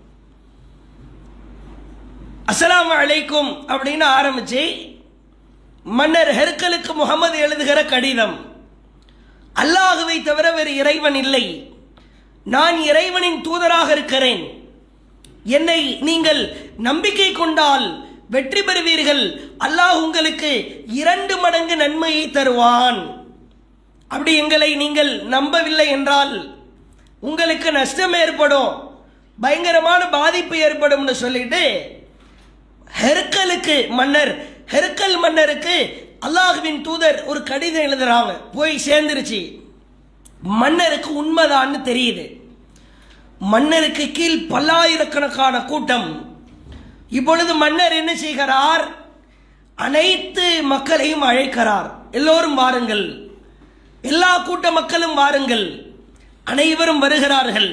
அஸ்ஸலாமு அலைக்கும் அப்படின்னு ஆரம்பிச்சு மன்னர் ஹெர்கலுக்கு முகமது எழுதுகிற கடிதம் அல்லாஹுவை தவிர வேறு இறைவன் இல்லை நான் இறைவனின் தூதராக இருக்கிறேன் என்னை நீங்கள் நம்பிக்கை கொண்டால் வெற்றி பெறுவீர்கள் அல்லாஹ் உங்களுக்கு இரண்டு மடங்கு நன்மையை தருவான் அப்படி எங்களை நீங்கள் நம்பவில்லை என்றால் உங்களுக்கு நஷ்டம் ஏற்படும் பயங்கரமான பாதிப்பு ஏற்படும்னு சொல்லிட்டு ஹெர்கலுக்கு மன்னர் ஹெர்கல் மன்னருக்கு அல்லாஹுவின் தூதர் ஒரு கடிதம் எழுதுறாங்க போய் சேர்ந்துருச்சு மன்னருக்கு உண்மைதான்னு தெரியுது மன்னருக்கு கீழ் பல்லாயிரக்கணக்கான கூட்டம் இப்பொழுது மன்னர் என்ன செய்கிறார் அனைத்து மக்களையும் அழைக்கிறார் எல்லோரும் வாருங்கள் எல்லா கூட்ட மக்களும் வாருங்கள் அனைவரும் வருகிறார்கள்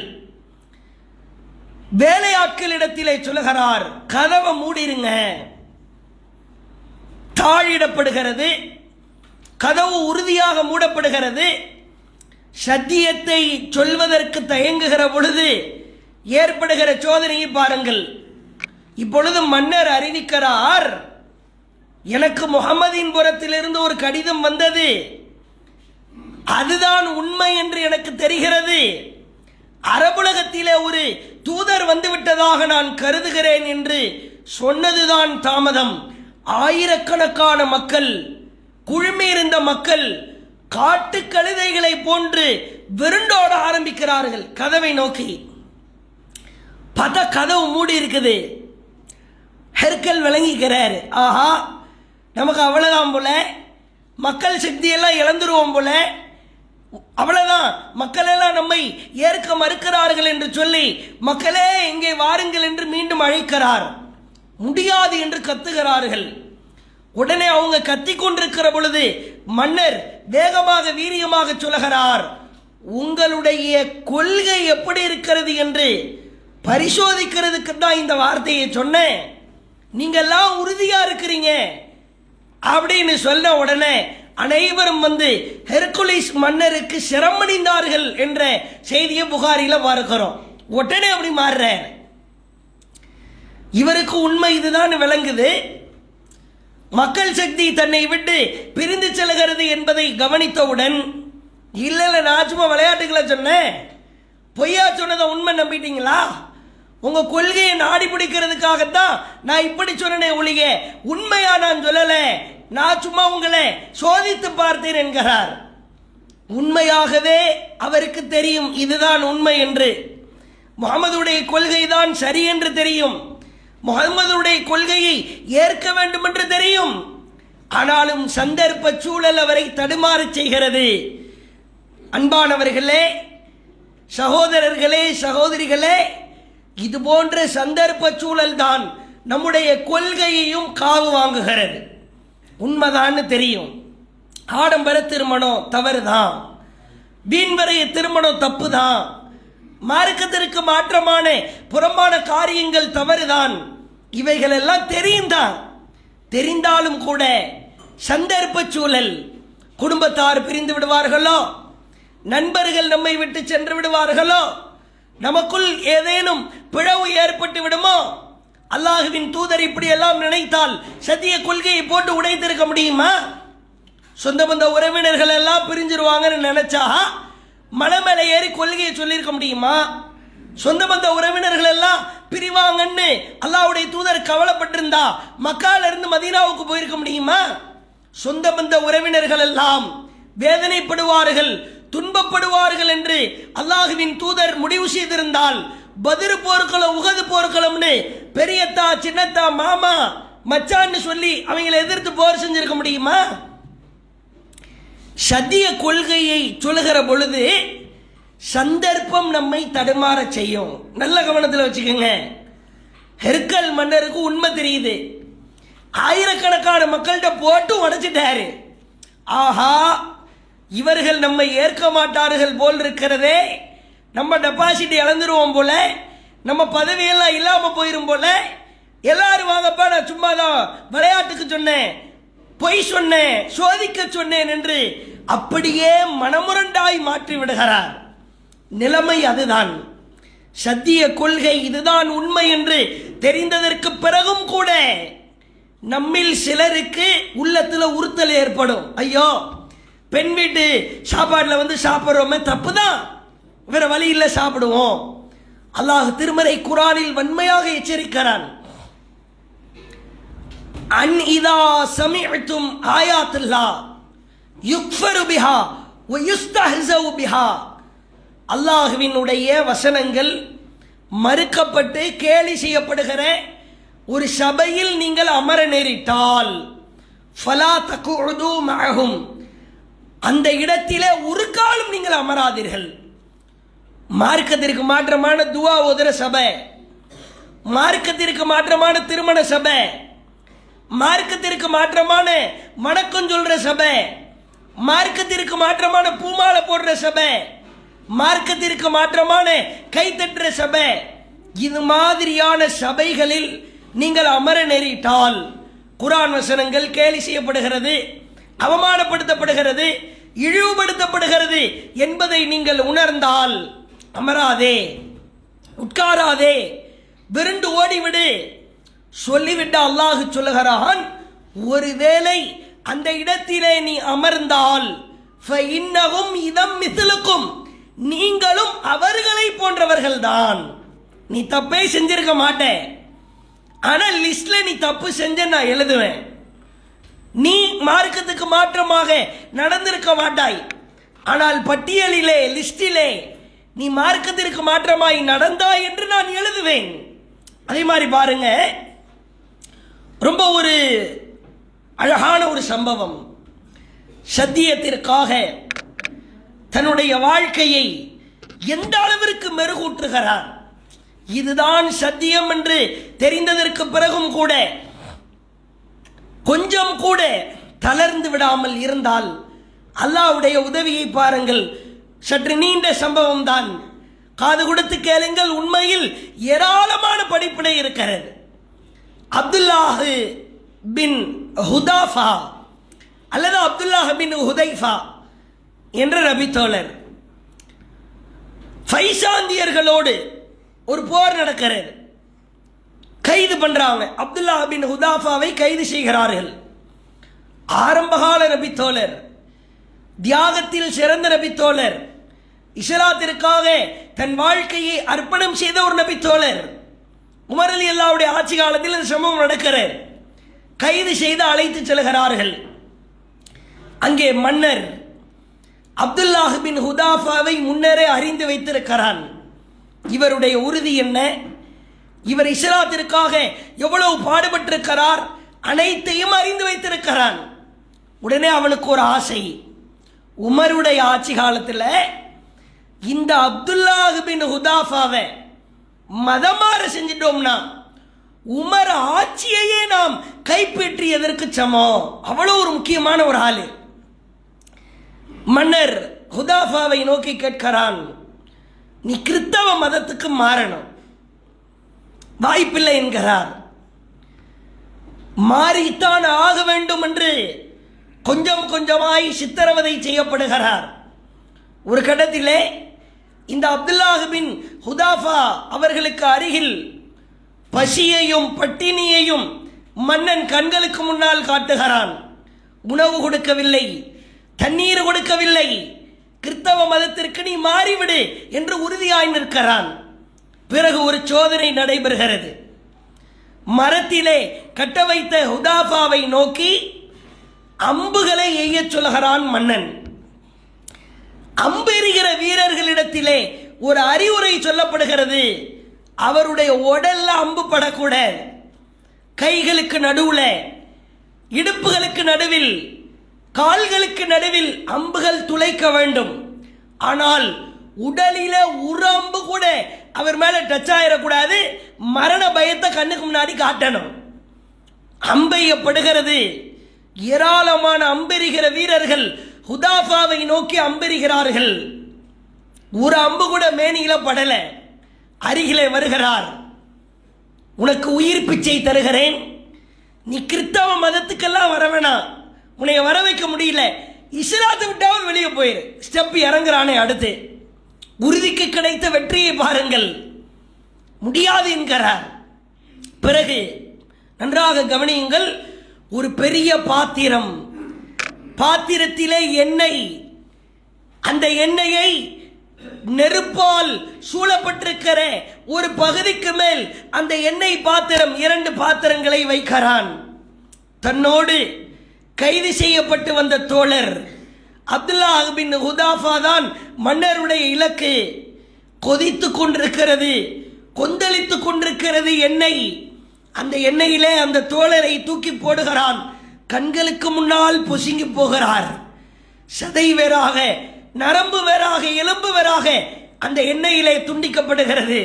வேலையாட்களிடத்திலே சொல்லுகிறார் கதவை மூடிருங்க தாழிடப்படுகிறது கதவு உறுதியாக மூடப்படுகிறது சத்தியத்தை சொல்வதற்கு தயங்குகிற பொழுது ஏற்படுகிற சோதனையை பாருங்கள் இப்பொழுது மன்னர் அறிவிக்கிறார் எனக்கு முகமதின் புறத்திலிருந்து ஒரு கடிதம் வந்தது அதுதான் உண்மை என்று எனக்கு தெரிகிறது அரபுலகத்திலே ஒரு தூதர் வந்துவிட்டதாக நான் கருதுகிறேன் என்று சொன்னதுதான் தாமதம் ஆயிரக்கணக்கான மக்கள் குழுமியிருந்த மக்கள் காட்டு கழுதைகளை போன்று விருண்டோட ஆரம்பிக்கிறார்கள் கதவை நோக்கி பார்த்தா கதவு மூடி இருக்குது ஹெர்கல் விளங்கிக்கிறாரு ஆஹா நமக்கு அவ்வளவுதான் போல மக்கள் சக்தியெல்லாம் இழந்துருவோம் போல அவ்வளவுதான் மக்கள் எல்லாம் நம்மை ஏற்க மறுக்கிறார்கள் என்று சொல்லி மக்களே இங்கே வாருங்கள் என்று மீண்டும் அழைக்கிறார் முடியாது என்று கத்துகிறார்கள் உடனே அவங்க கத்திக் கொண்டிருக்கிற பொழுது மன்னர் வேகமாக வீரியமாக சொல்லுகிறார் உங்களுடைய கொள்கை எப்படி இருக்கிறது என்று பரிசோதிக்கிறதுக்கு தான் இந்த வார்த்தையை சொன்னேன் நீங்கெல்லாம் உறுதியா இருக்கிறீங்க அப்படின்னு சொன்ன உடனே அனைவரும் வந்து ஹெர்குலிஸ் மன்னருக்கு சிரமணிந்தார்கள் என்ற செய்தியை புகாரில பார்க்கிறோம் உடனே அப்படி மாறுற இவருக்கு உண்மை இதுதான் விளங்குது மக்கள் சக்தி தன்னை விட்டு பிரிந்து செல்கிறது என்பதை கவனித்தவுடன் இல்ல இல்ல நான் சும்மா விளையாட்டுகளை சொன்னேன் பொய்யா சொன்னதை உண்மை நம்பிட்டீங்களா உங்க கொள்கையை நாடி பிடிக்கிறதுக்காகத்தான் நான் இப்படி சொன்னேனே ஒழிய உண்மையா நான் சொல்லல நான் சும்மா உங்களை சோதித்து பார்த்தேன் என்கிறார் உண்மையாகவே அவருக்கு தெரியும் இதுதான் உண்மை என்று முகமதுடைய கொள்கை தான் சரி என்று தெரியும் முகமதுடைய கொள்கையை ஏற்க வேண்டும் என்று தெரியும் ஆனாலும் சந்தர்ப்ப சூழல் அவரை தடுமாறச் செய்கிறது அன்பானவர்களே சகோதரர்களே சகோதரிகளே இது போன்ற சந்தர்ப்ப சூழல் தான் நம்முடைய கொள்கையையும் காவு வாங்குகிறது உண்மைதான்னு தெரியும் ஆடம்பர திருமணம் தவறுதான் வீண்வரைய திருமணம் தப்புதான் மார்க்கத்திற்கு மாற்றமான புறம்பான காரியங்கள் தவறுதான் இவைகள் எல்லாம் தெரியும் தான் தெரிந்தாலும் கூட சந்தர்ப்ப சூழல் குடும்பத்தார் பிரிந்து விடுவார்களோ நண்பர்கள் நம்மை விட்டு சென்று விடுவார்களோ நமக்குள் ஏதேனும் பிளவு ஏற்பட்டு விடுமோ அல்லாஹுவின் தூதர் இப்படி எல்லாம் நினைத்தால் சத்திய கொள்கையை போட்டு உடைத்திருக்க முடியுமா சொந்த பந்த உறவினர்கள் எல்லாம் பிரிஞ்சிருவாங்கன்னு நினைச்சா மலை மேலே ஏறி கொள்கையை சொல்லியிருக்க முடியுமா சொந்த பந்த உறவினர்கள் எல்லாம் பிரிவாங்கன்னு அல்லாவுடைய தூதர் கவலைப்பட்டிருந்தா மக்கால இருந்து மதீனாவுக்கு போயிருக்க முடியுமா சொந்த பந்த உறவினர்கள் எல்லாம் வேதனைப்படுவார்கள் துன்பப்படுவார்கள் என்று அல்லாஹுவின் தூதர் முடிவு செய்திருந்தால் பதிரு போர்க்களம் உகது போர்க்களம்னு பெரியத்தா சின்னத்தா மாமா மச்சான்னு சொல்லி அவங்களை எதிர்த்து போர் செஞ்சிருக்க முடியுமா சத்திய கொள்கையை சொல்லுகிற பொழுது சந்தர்ப்பம் நம்மை தடுமாற செய்யும் நல்ல கவனத்தில் வச்சுக்கோங்க ஹெர்கல் மன்னருக்கு உண்மை தெரியுது ஆயிரக்கணக்கான மக்கள்கிட்ட போட்டு உடைச்சிட்டாரு ஆஹா இவர்கள் நம்மை ஏற்க மாட்டார்கள் போல் இருக்கிறதே நம்ம டெபாசிட் இழந்துருவோம் போல நம்ம பதவியெல்லாம் இல்லாம போயிரும் போல எல்லாரும் வாங்கப்பா நான் சும்மா தான் விளையாட்டுக்கு சொன்னேன் பொய் சொன்னேன் சோதிக்க சொன்னேன் என்று அப்படியே மனமுரண்டாய் மாற்றி விடுகிறார் நிலைமை அதுதான் சத்திய கொள்கை இதுதான் உண்மை என்று தெரிந்ததற்கு பிறகும் கூட நம்மில் சிலருக்கு உள்ளத்துல உறுத்தல் ஏற்படும் ஐயோ பெண் வீட்டு சாப்பாடுல வந்து சாப்பிட்றோமே தப்பு தான் வேற வழி இல்லை சாப்பிடுவோம் அல்லாஹ் திருமறை குரானில் வன்மையாக எச்சரிக்கிறான் அன் இதா சமிஅத்தும் ஆயாத்துல்லா யுக்ஃபரு பிஹா வ யுஸ்தஹ்ஸவு பிஹா அல்லாஹுவினுடைய வசனங்கள் மறுக்கப்பட்டு கேலி செய்யப்படுகிற ஒரு சபையில் நீங்கள் அமர நேரிட்டால் ஃபலா தகுது மஅஹும் அந்த இடத்திலே ஒரு காலம் நீங்கள் அமராதீர்கள் மார்க்கத்திற்கு மாற்றமான துவா ஓதுற சபை மார்க்கத்திற்கு மாற்றமான திருமண சபை மார்க்கத்திற்கு மாற்றமான வணக்கம் சொல்ற சபை மார்க்கத்திற்கு மாற்றமான பூமாலை போடுற சபை மார்க்கத்திற்கு மாற்றமான கை தட்டுற சபை இது மாதிரியான சபைகளில் நீங்கள் அமர நேரிட்டால் குரான் வசனங்கள் கேலி செய்யப்படுகிறது அவமானப்படுத்தப்படுகிறது இழிவுபடுத்தப்படுகிறது என்பதை நீங்கள் உணர்ந்தால் அமராதே உட்காராதே விருண்டு ஓடிவிடு சொல்லிவிட்டு அல்லாஹ் சொல்லுகிறான் ஒருவேளை அந்த இடத்திலே நீ அமர்ந்தால் இன்னகும் இதம் மிசிலுக்கும் நீங்களும் அவர்களை போன்றவர்கள்தான் நீ தப்பே செஞ்சிருக்க மாட்டே ஆனா லிஸ்ட்ல நீ தப்பு செஞ்ச நான் எழுதுவேன் நீ மார்க்கத்துக்கு மாற்றமாக நடந்திருக்க மாட்டாய் ஆனால் பட்டியலிலே லிஸ்டிலே நீ மார்க்கத்திற்கு மாற்றமாய் நடந்தாய் என்று நான் எழுதுவேன் அதே மாதிரி பாருங்க ரொம்ப ஒரு அழகான ஒரு சம்பவம் சத்தியத்திற்காக தன்னுடைய வாழ்க்கையை எந்த அளவிற்கு மெருகூற்றுகிறார் இதுதான் சத்தியம் என்று தெரிந்ததற்கு பிறகும் கூட கொஞ்சம் கூட தளர்ந்து விடாமல் இருந்தால் அல்லாஹ்வுடைய உதவியை பாருங்கள் சற்று நீண்ட சம்பவம் தான் காது கொடுத்து கேளுங்கள் உண்மையில் ஏராளமான படிப்பினை இருக்கிறது அப்துல்லாஹு பின் ஹுதாஃபா அல்லது அப்துல்லாஹ் பின் ஹுதைஃபா என்ற நபித்தோழர் ஃபைசாந்தியர்களோடு ஒரு போர் நடக்கிறது கைது பண்றாங்க அப்துல்லா பின் ஹுதாஃபாவை கைது செய்கிறார்கள் ஆரம்பகால நபித்தோழர் தியாகத்தில் சிறந்த நபித்தோழர் இஸ்லாத்திற்காக தன் வாழ்க்கையை அர்ப்பணம் செய்த ஒரு நபித்தோழர் உமர் அலி அல்லாவுடைய ஆட்சி காலத்தில் இந்த சம்பவம் நடக்கிறது கைது செய்து அழைத்து செல்கிறார்கள் அங்கே மன்னர் அப்துல்லாஹ் பின் ஹுதாஃபாவை முன்னரே அறிந்து வைத்திருக்கிறான் இவருடைய உறுதி என்ன இவர் இஸ்லாத்திற்காக எவ்வளவு பாடுபட்டிருக்கிறார் அனைத்தையும் அறிந்து வைத்திருக்கிறான் உடனே அவனுக்கு ஒரு ஆசை உமருடைய ஆட்சி காலத்தில் இந்த அப்துல்லாஹ் பின் ஹுதாஃபாவை மதமாற செஞ்சிட்டோம்னா உமர் ஆட்சியையே நாம் கைப்பற்றியதற்கு சமம் அவ்வளோ ஒரு முக்கியமான ஒரு ஆளு மன்னர் ஹுதாஃபாவை நோக்கி கேட்கிறான் நீ கிறிஸ்தவ மதத்துக்கு மாறணும் வாய்ப்பில்லை என்கிறார் மாறித்தான் ஆக வேண்டும் என்று கொஞ்சம் கொஞ்சமாய் சித்திரவதை செய்யப்படுகிறார் ஒரு கட்டத்திலே இந்த அப்துல்லாஹ் பின் ஹுதாஃபா அவர்களுக்கு அருகில் பசியையும் பட்டினியையும் மன்னன் கண்களுக்கு முன்னால் காட்டுகிறான் உணவு கொடுக்கவில்லை தண்ணீர் கொடுக்கவில்லை கிறிஸ்தவ மதத்திற்கு நீ மாறிவிடு என்று உறுதியாய் நிற்கிறான் பிறகு ஒரு சோதனை நடைபெறுகிறது மரத்திலே கட்ட வைத்த ஹுதாஃபாவை நோக்கி அம்புகளை எய்யச் சொல்கிறான் மன்னன் அம்பெறுகிற வீரர்களிடத்திலே ஒரு அறிவுரை சொல்லப்படுகிறது அவருடைய உடல்ல அம்பு படக்கூடாது கைகளுக்கு நடுவுல இடுப்புகளுக்கு நடுவில் கால்களுக்கு நடுவில் அம்புகள் துளைக்க வேண்டும் ஆனால் உடலில ஒரு அம்பு கூட அவர் மேல டச் ஆயிடக்கூடாது மரண பயத்தை கண்ணுக்கு முன்னாடி காட்டணும் அம்பெய்யப்படுகிறது ஏராளமான அம்பெறுகிற வீரர்கள் ஹுதாஃபாவை நோக்கி அம்பெறுகிறார்கள் ஒரு அம்பு கூட மேனியில படல அருகிலே வருகிறார் உனக்கு உயிர் பிச்சை தருகிறேன் நீ கிறிஸ்தவ மதத்துக்கெல்லாம் வர வேணாம் உன்னை வர வைக்க முடியல இஸ்லாத்தை விட்டாவது வெளியே போயிரு ஸ்டெப் இறங்குறானே அடுத்து உறுதிக்கு கிடைத்த வெற்றியை பாருங்கள் முடியாது என்கிறார் பிறகு நன்றாக கவனியுங்கள் ஒரு பெரிய பாத்திரம் பாத்திரத்திலே எண்ணெய் அந்த எண்ணெயை நெருப்பால் சூழப்பட்டிருக்கிற ஒரு பகுதிக்கு மேல் அந்த எண்ணெய் பாத்திரம் இரண்டு பாத்திரங்களை வைக்கிறான் தன்னோடு கைது செய்யப்பட்டு வந்த தோழர் அப்துல்லா பின் ஹுதாஃபா தான் மன்னருடைய இலக்கு கொதித்து கொண்டிருக்கிறது கொந்தளித்து கொண்டிருக்கிறது எண்ணெய் அந்த எண்ணெயிலே அந்த தோழரை தூக்கி போடுகிறான் கண்களுக்கு முன்னால் பொசுங்கி போகிறார் சதை வேறாக நரம்பு வேறாக எலும்பு வேறாக அந்த எண்ணெயிலே துண்டிக்கப்படுகிறது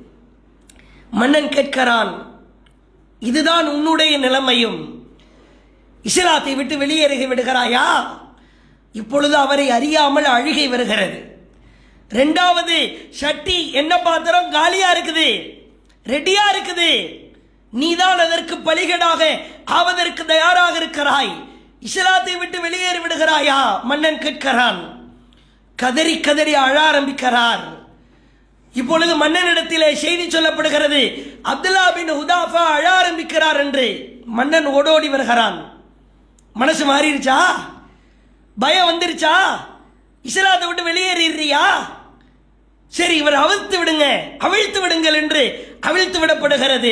மன்னன் கேட்கிறான் இதுதான் உன்னுடைய நிலைமையும் இஸ்லாத்தை விட்டு வெளியேறி விடுகிறாயா இப்பொழுது அவரை அறியாமல் அழுகை வருகிறது ரெண்டாவது சட்டி என்ன பாத்திரம் காலியா இருக்குது ரெடியா இருக்குது நீதான் அதற்கு பலிகடாக ஆவதற்கு தயாராக இருக்கிறாய் இஸ்லாத்தை விட்டு வெளியேறி விடுகிறாயா மன்னன் கேட்கிறான் கதறி கதறி அழ ஆரம்பிக்கிறார் இப்பொழுது மன்னனிடத்திலே செய்தி சொல்லப்படுகிறது அப்துல்லா பின் ஹுதாஃபா அழ ஆரம்பிக்கிறார் என்று மன்னன் ஓடோடி வருகிறான் மனசு மாறிடுச்சா பயம் வந்துருச்சா இஸ்லாத்தை விட்டு வெளியேறிடுறியா சரி இவர் அவிழ்த்து விடுங்க அவிழ்த்து விடுங்கள் என்று அவிழ்த்து விடப்படுகிறது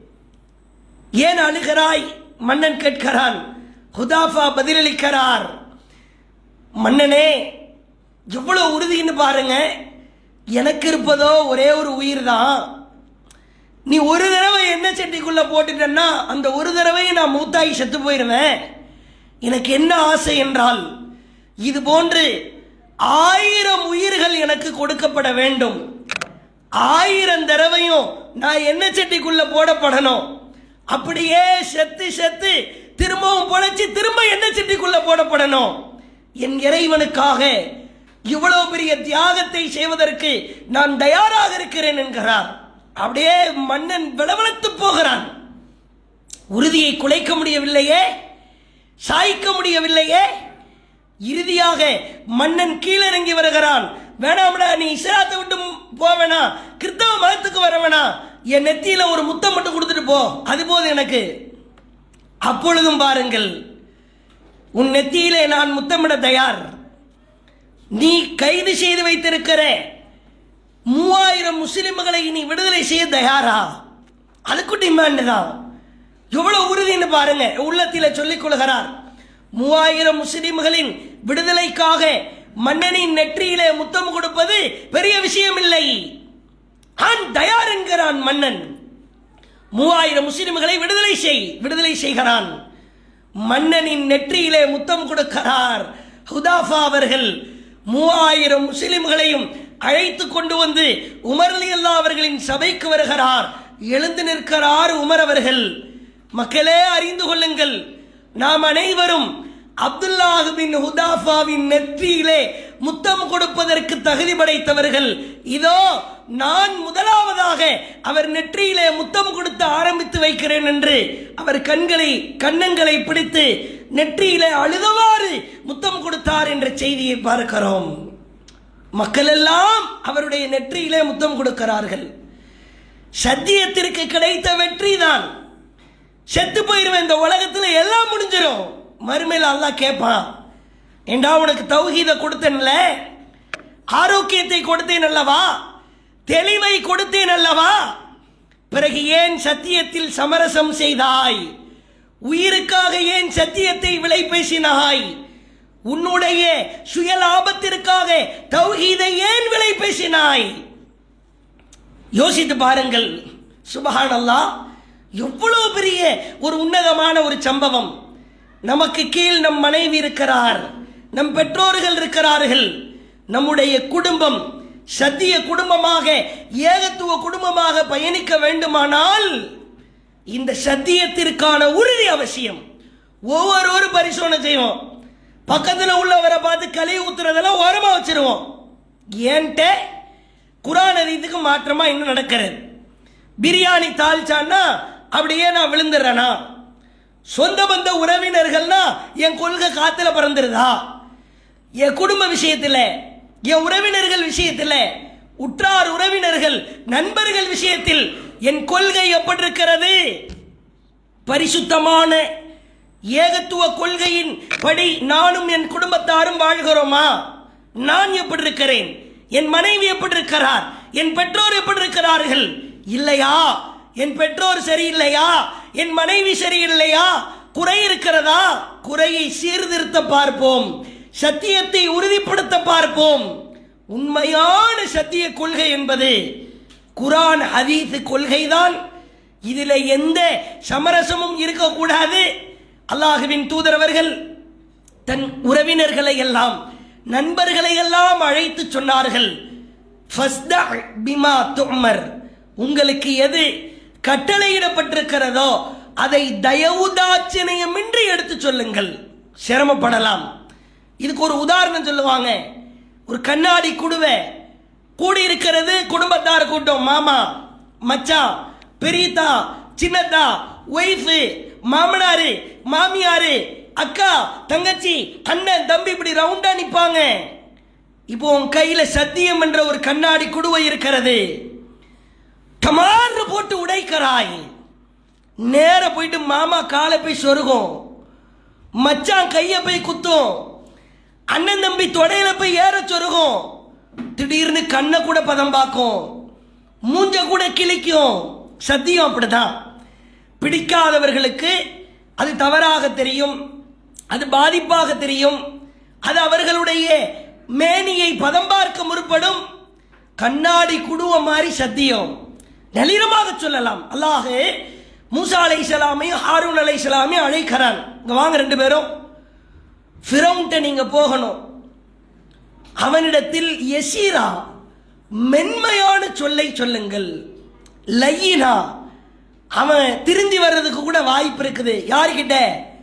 ஏன் அழுகிறாய் மன்னன் கேட்கிறான் ஹுதாஃபா பதிலளிக்கிறார் மன்னனே எவ்வளவு உறுதின்னு பாருங்க எனக்கு இருப்பதோ ஒரே ஒரு உயிர் தான் நீ ஒரு தடவை எண்ணெய் சட்டிக்குள்ள போட்டுட்டன்னா அந்த ஒரு தடவை நான் மூத்தாகி செத்து போயிடுவேன் எனக்கு என்ன ஆசை என்றால் இது போன்று ஆயிரம் உயிர்கள் எனக்கு கொடுக்கப்பட வேண்டும் ஆயிரம் தடவையும் நான் எண்ணெய் சட்டிக்குள்ள போடப்படணும் அப்படியே செத்து செத்து திரும்பவும் பொழைச்சு திரும்ப எண்ணெய் சட்டிக்குள்ள போடப்படணும் என் இறைவனுக்காக இவ்வளவு பெரிய தியாகத்தை செய்வதற்கு நான் தயாராக இருக்கிறேன் என்கிறார் அப்படியே மன்னன் விளவளத்து போகிறான் உறுதியை குலைக்க முடியவில்லையே சாய்க்க முடியவில்லையே இறுதியாக மன்னன் கீழிறங்கி வருகிறான் வேணாம்டா நீ இஸ்லாத்தை விட்டு போவேனா கிறிஸ்தவ மதத்துக்கு வர வேணாம் என் நெத்தியில ஒரு முத்தம் மட்டும் கொடுத்துட்டு போ அது போதும் எனக்கு அப்பொழுதும் பாருங்கள் உன் நெத்தியிலே நான் முத்தமிட தயார் நீ கைது செய்து வைத்திருக்கிற மூவாயிரம் முஸ்லிம்களை நீ விடுதலை செய்ய தயாரா அதுக்கு டிமாண்ட் தான் எவ்வளவு உறுதின்னு பாருங்க உள்ளத்தில சொல்லிக் கொள்கிறார் மூவாயிரம் முஸ்லிம்களின் விடுதலைக்காக மன்னனின் நெற்றியிலே முத்தம் கொடுப்பது பெரிய விஷயம் இல்லை ஆன் தயார் என்கிறான் மன்னன் மூவாயிரம் முஸ்லிம்களை விடுதலை செய் விடுதலை செய்கிறான் மன்னனின் நெற்றியிலே முத்தம் கொடுக்கிறார் ஹுதாஃபா அவர்கள் மூவாயிரம் முஸ்லிம்களையும் அழைத்து கொண்டு வந்து உமர் அல்லா அவர்களின் சபைக்கு வருகிறார் எழுந்து நிற்கிறார் உமர் அவர்கள் மக்களே அறிந்து கொள்ளுங்கள் நாம் அனைவரும் அப்துல்லாஹ் பின் ஹுதாஃபாவின் நெற்றியிலே முத்தம் கொடுப்பதற்கு தகுதி படைத்தவர்கள் இதோ நான் முதலாவதாக அவர் நெற்றியிலே முத்தம் கொடுத்து ஆரம்பித்து வைக்கிறேன் என்று அவர் கண்களை கன்னங்களை பிடித்து நெற்றியிலே அழுதவாறு முத்தம் கொடுத்தார் என்ற செய்தியை பார்க்கிறோம் மக்கள் எல்லாம் அவருடைய நெற்றியிலே முத்தம் கொடுக்கிறார்கள் சத்தியத்திற்கு கிடைத்த வெற்றி தான் செத்து போயிருவேன் இந்த உலகத்துல எல்லாம் முடிஞ்சிடும் மறுமையில் அல்லாஹ் கேட்பான் ஏண்டா உனக்கு தௌஹீத கொடுத்தேன்ல ஆரோக்கியத்தை கொடுத்தேன் அல்லவா தெளிவை கொடுத்தேன் அல்லவா பிறகு ஏன் சத்தியத்தில் சமரசம் செய்தாய் உயிருக்காக ஏன் சத்தியத்தை விலை பேசினாய் உன்னுடைய சுய லாபத்திற்காக தௌஹீதை ஏன் விலை பேசினாய் யோசித்து பாருங்கள் சுபஹான் அல்லாஹ் எவ்வளவு பெரிய ஒரு உன்னதமான ஒரு சம்பவம் நமக்கு கீழ் நம் மனைவி இருக்கிறார் நம் பெற்றோர்கள் இருக்கிறார்கள் நம்முடைய குடும்பம் சத்திய குடும்பமாக ஏகத்துவ குடும்பமாக பயணிக்க வேண்டுமானால் இந்த சத்தியத்திற்கான உறுதி அவசியம் ஒவ்வொருவரும் பரிசோதனை செய்வோம் பக்கத்தில் உள்ளவரை பார்த்து கழுவி ஊத்துறதெல்லாம் ஓரமா வச்சிருவோம் ஏன்ட்ட குரான் அதீதுக்கு மாற்றமா இன்னும் நடக்கிறது பிரியாணி தாளிச்சான்னா அப்படியே நான் விழுந்துடுறேனா சொந்த பந்த உறவினர்கள்னா என் கொள்கை காத்துல பறந்துருதா என் குடும்ப விஷயத்துல என் உறவினர்கள் விஷயத்துல உற்றார் உறவினர்கள் நண்பர்கள் விஷயத்தில் என் கொள்கை எப்படி இருக்கிறது பரிசுத்தமான ஏகத்துவ கொள்கையின் படி நானும் என் குடும்பத்தாரும் வாழ்கிறோமா நான் எப்படி இருக்கிறேன் என் மனைவி எப்படி இருக்கிறார் என் பெற்றோர் எப்படி இருக்கிறார்கள் இல்லையா என் பெற்றோர் சரியில்லையா என் மனைவி சரியில்லையா குறை இருக்கிறதா குறையை சீர்திருத்த பார்ப்போம் சத்தியத்தை உறுதிப்படுத்த பார்ப்போம் உண்மையான சத்திய கொள்கை என்பது குரான் ஹதீஸ் கொள்கைதான் இதில் எந்த சமரசமும் இருக்கக்கூடாது அல்லாஹுவின் தூதரவர்கள் தன் உறவினர்களை எல்லாம் நண்பர்களை எல்லாம் அழைத்து சொன்னார்கள் ஃபஸ்தா பிமா துமர் உங்களுக்கு எது கட்டளையிடப்பட்டிருக்கிறதோ அதை தயவுதாட்சணியமின்றி எடுத்து சொல்லுங்கள் சிரமப்படலாம் இதுக்கு ஒரு உதாரணம் சொல்லுவாங்க ஒரு கண்ணாடி குடுவை கூடி இருக்கிறது குடும்பத்தார் கூட்டம் மாமா மச்சான் பெரியதா சின்னதா ஒய்ஃபு மாமனாரு மாமியாரு அக்கா தங்கச்சி அண்ணன் தம்பி இப்படி ரவுண்டா நிப்பாங்க இப்போ உன் கையில சத்தியம் என்ற ஒரு கண்ணாடி குடுவை இருக்கிறது டமார்னு போட்டு உடைக்கிறாய் நேர போயிட்டு மாமா காலை போய் சொருகும் மச்சான் கைய போய் குத்தும் அண்ணன் தம்பி தொடையில போய் ஏற சொருகும் திடீர்னு கண்ணை கூட பதம் பார்க்கும் மூஞ்ச கூட கிழிக்கும் சத்தியம் அப்படிதான் பிடிக்காதவர்களுக்கு அது தவறாக தெரியும் அது பாதிப்பாக தெரியும் அது அவர்களுடைய மேனியை பதம் பார்க்க முற்படும் கண்ணாடி குடுவம் மாதிரி சத்தியம் நளினமாக சொல்லலாம் அல்லாஹ் மூசா அலை இஸ்லாமையும் ஹாரூன் அலை இஸ்லாமையும் அழைக்கிறான் இங்க வாங்க ரெண்டு பேரும் ஃபிரௌன்ட்ட நீங்க போகணும் அவனிடத்தில் யசீரா மென்மையான சொல்லை சொல்லுங்கள் லையினா அவன் திருந்தி வர்றதுக்கு கூட வாய்ப்பு இருக்குது யார்கிட்ட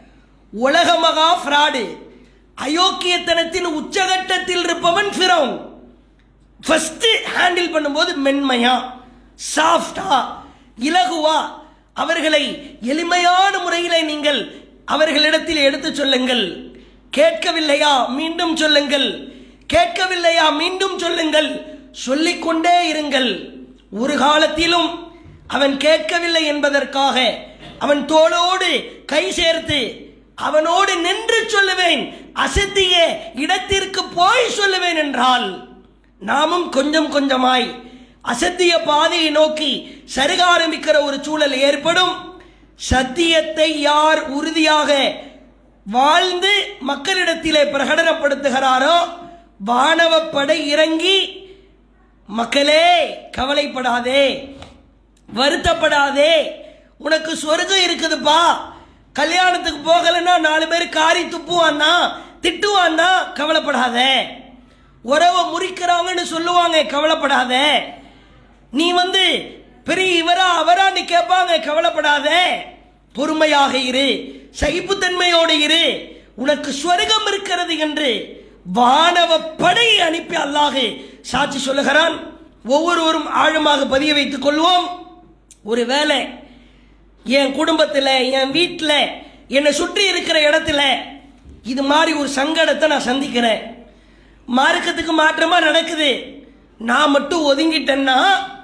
உலக மகா ஃப்ராடு அயோக்கியத்தனத்தின் உச்சகட்டத்தில் இருப்பவன் ஃபிரௌன் ஃபர்ஸ்ட் ஹேண்டில் பண்ணும்போது மென்மையா சாஃப்டா இலகுவா அவர்களை எளிமையான முறையில் நீங்கள் அவர்களிடத்தில் எடுத்து சொல்லுங்கள் கேட்கவில்லையா மீண்டும் சொல்லுங்கள் கேட்கவில்லையா மீண்டும் சொல்லுங்கள் சொல்லிக்கொண்டே இருங்கள் ஒரு காலத்திலும் அவன் கேட்கவில்லை என்பதற்காக அவன் தோளோடு கை சேர்த்து அவனோடு நின்று சொல்லுவேன் அசத்திய இடத்திற்கு போய் சொல்லுவேன் என்றால் நாமும் கொஞ்சம் கொஞ்சமாய் அசத்திய பாதையை நோக்கி சருக ஆரம்பிக்கிற ஒரு சூழல் ஏற்படும் சத்தியத்தை யார் உறுதியாக வாழ்ந்து மக்களிடத்திலே பிரகடனப்படுத்துகிறாரோ வானவ படை இறங்கி மக்களே கவலைப்படாதே வருத்தப்படாதே உனக்கு சொர்க்கம் இருக்குதுப்பா கல்யாணத்துக்கு போகலைன்னா நாலு பேர் காரி துப்புவான்னா திட்டுவான்னா கவலைப்படாத உறவை முறிக்கிறாங்கன்னு சொல்லுவாங்க கவலைப்படாத நீ வந்து பெரிய இவரா அவரான்னு கேட்பாங்க கவலைப்படாத பொறுமையாக இரு சகிப்புத்தன்மையோடு இரு உனக்கு ஸ்வர்க்கம் இருக்கிறது என்று வானவ படையை அனுப்பி அல்லாஹ் சாட்சி சொல்லுகிறான் ஒவ்வொருவரும் ஆழமாக பதிய வைத்துக் கொள்வோம் ஒரு வேலை என் குடும்பத்தில் என் வீட்டில் என்னை சுற்றி இருக்கிற இடத்துல இது மாதிரி ஒரு சங்கடத்தை நான் சந்திக்கிறேன் மார்க்கத்துக்கு மாற்றமா நடக்குது நான் மட்டும் ஒதுங்கிட்டேன்னா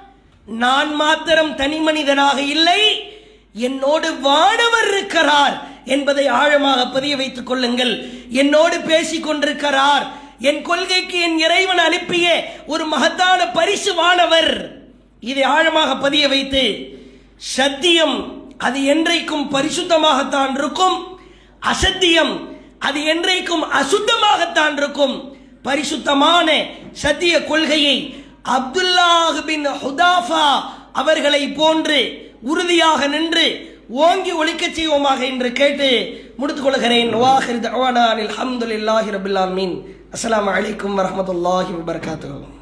நான் மாத்திரம் தனி மனிதனாக இல்லை என்னோடு வானவர் இருக்கிறார் என்பதை ஆழமாக பதிய வைத்துக் கொள்ளுங்கள் என்னோடு பேசிக் கொண்டிருக்கிறார் என் கொள்கைக்கு என் இறைவன் அனுப்பிய ஒரு மகத்தான பரிசு வானவர் இதை ஆழமாக பதிய வைத்து சத்தியம் அது என்றைக்கும் பரிசுத்தமாகத்தான் இருக்கும் அசத்தியம் அது என்றைக்கும் அசுத்தமாகத்தான் இருக்கும் பரிசுத்தமான சத்திய கொள்கையை அப்துல்லாஹ் பின் ஹுதாஃபா அவர்களை போன்று உறுதியாக நின்று ஓங்கி ஒழிக்கச் செய்வோமாக என்று கேட்டு முடித்துக் கொள்கிறேன் வாஹிர் தவானா அல்ஹம்துலில்லாஹி ரபில் ஆலமீன் அஸ்ஸலாமு அலைக்கும் வரஹ்மத்துல்லாஹி வபரகாத்துஹு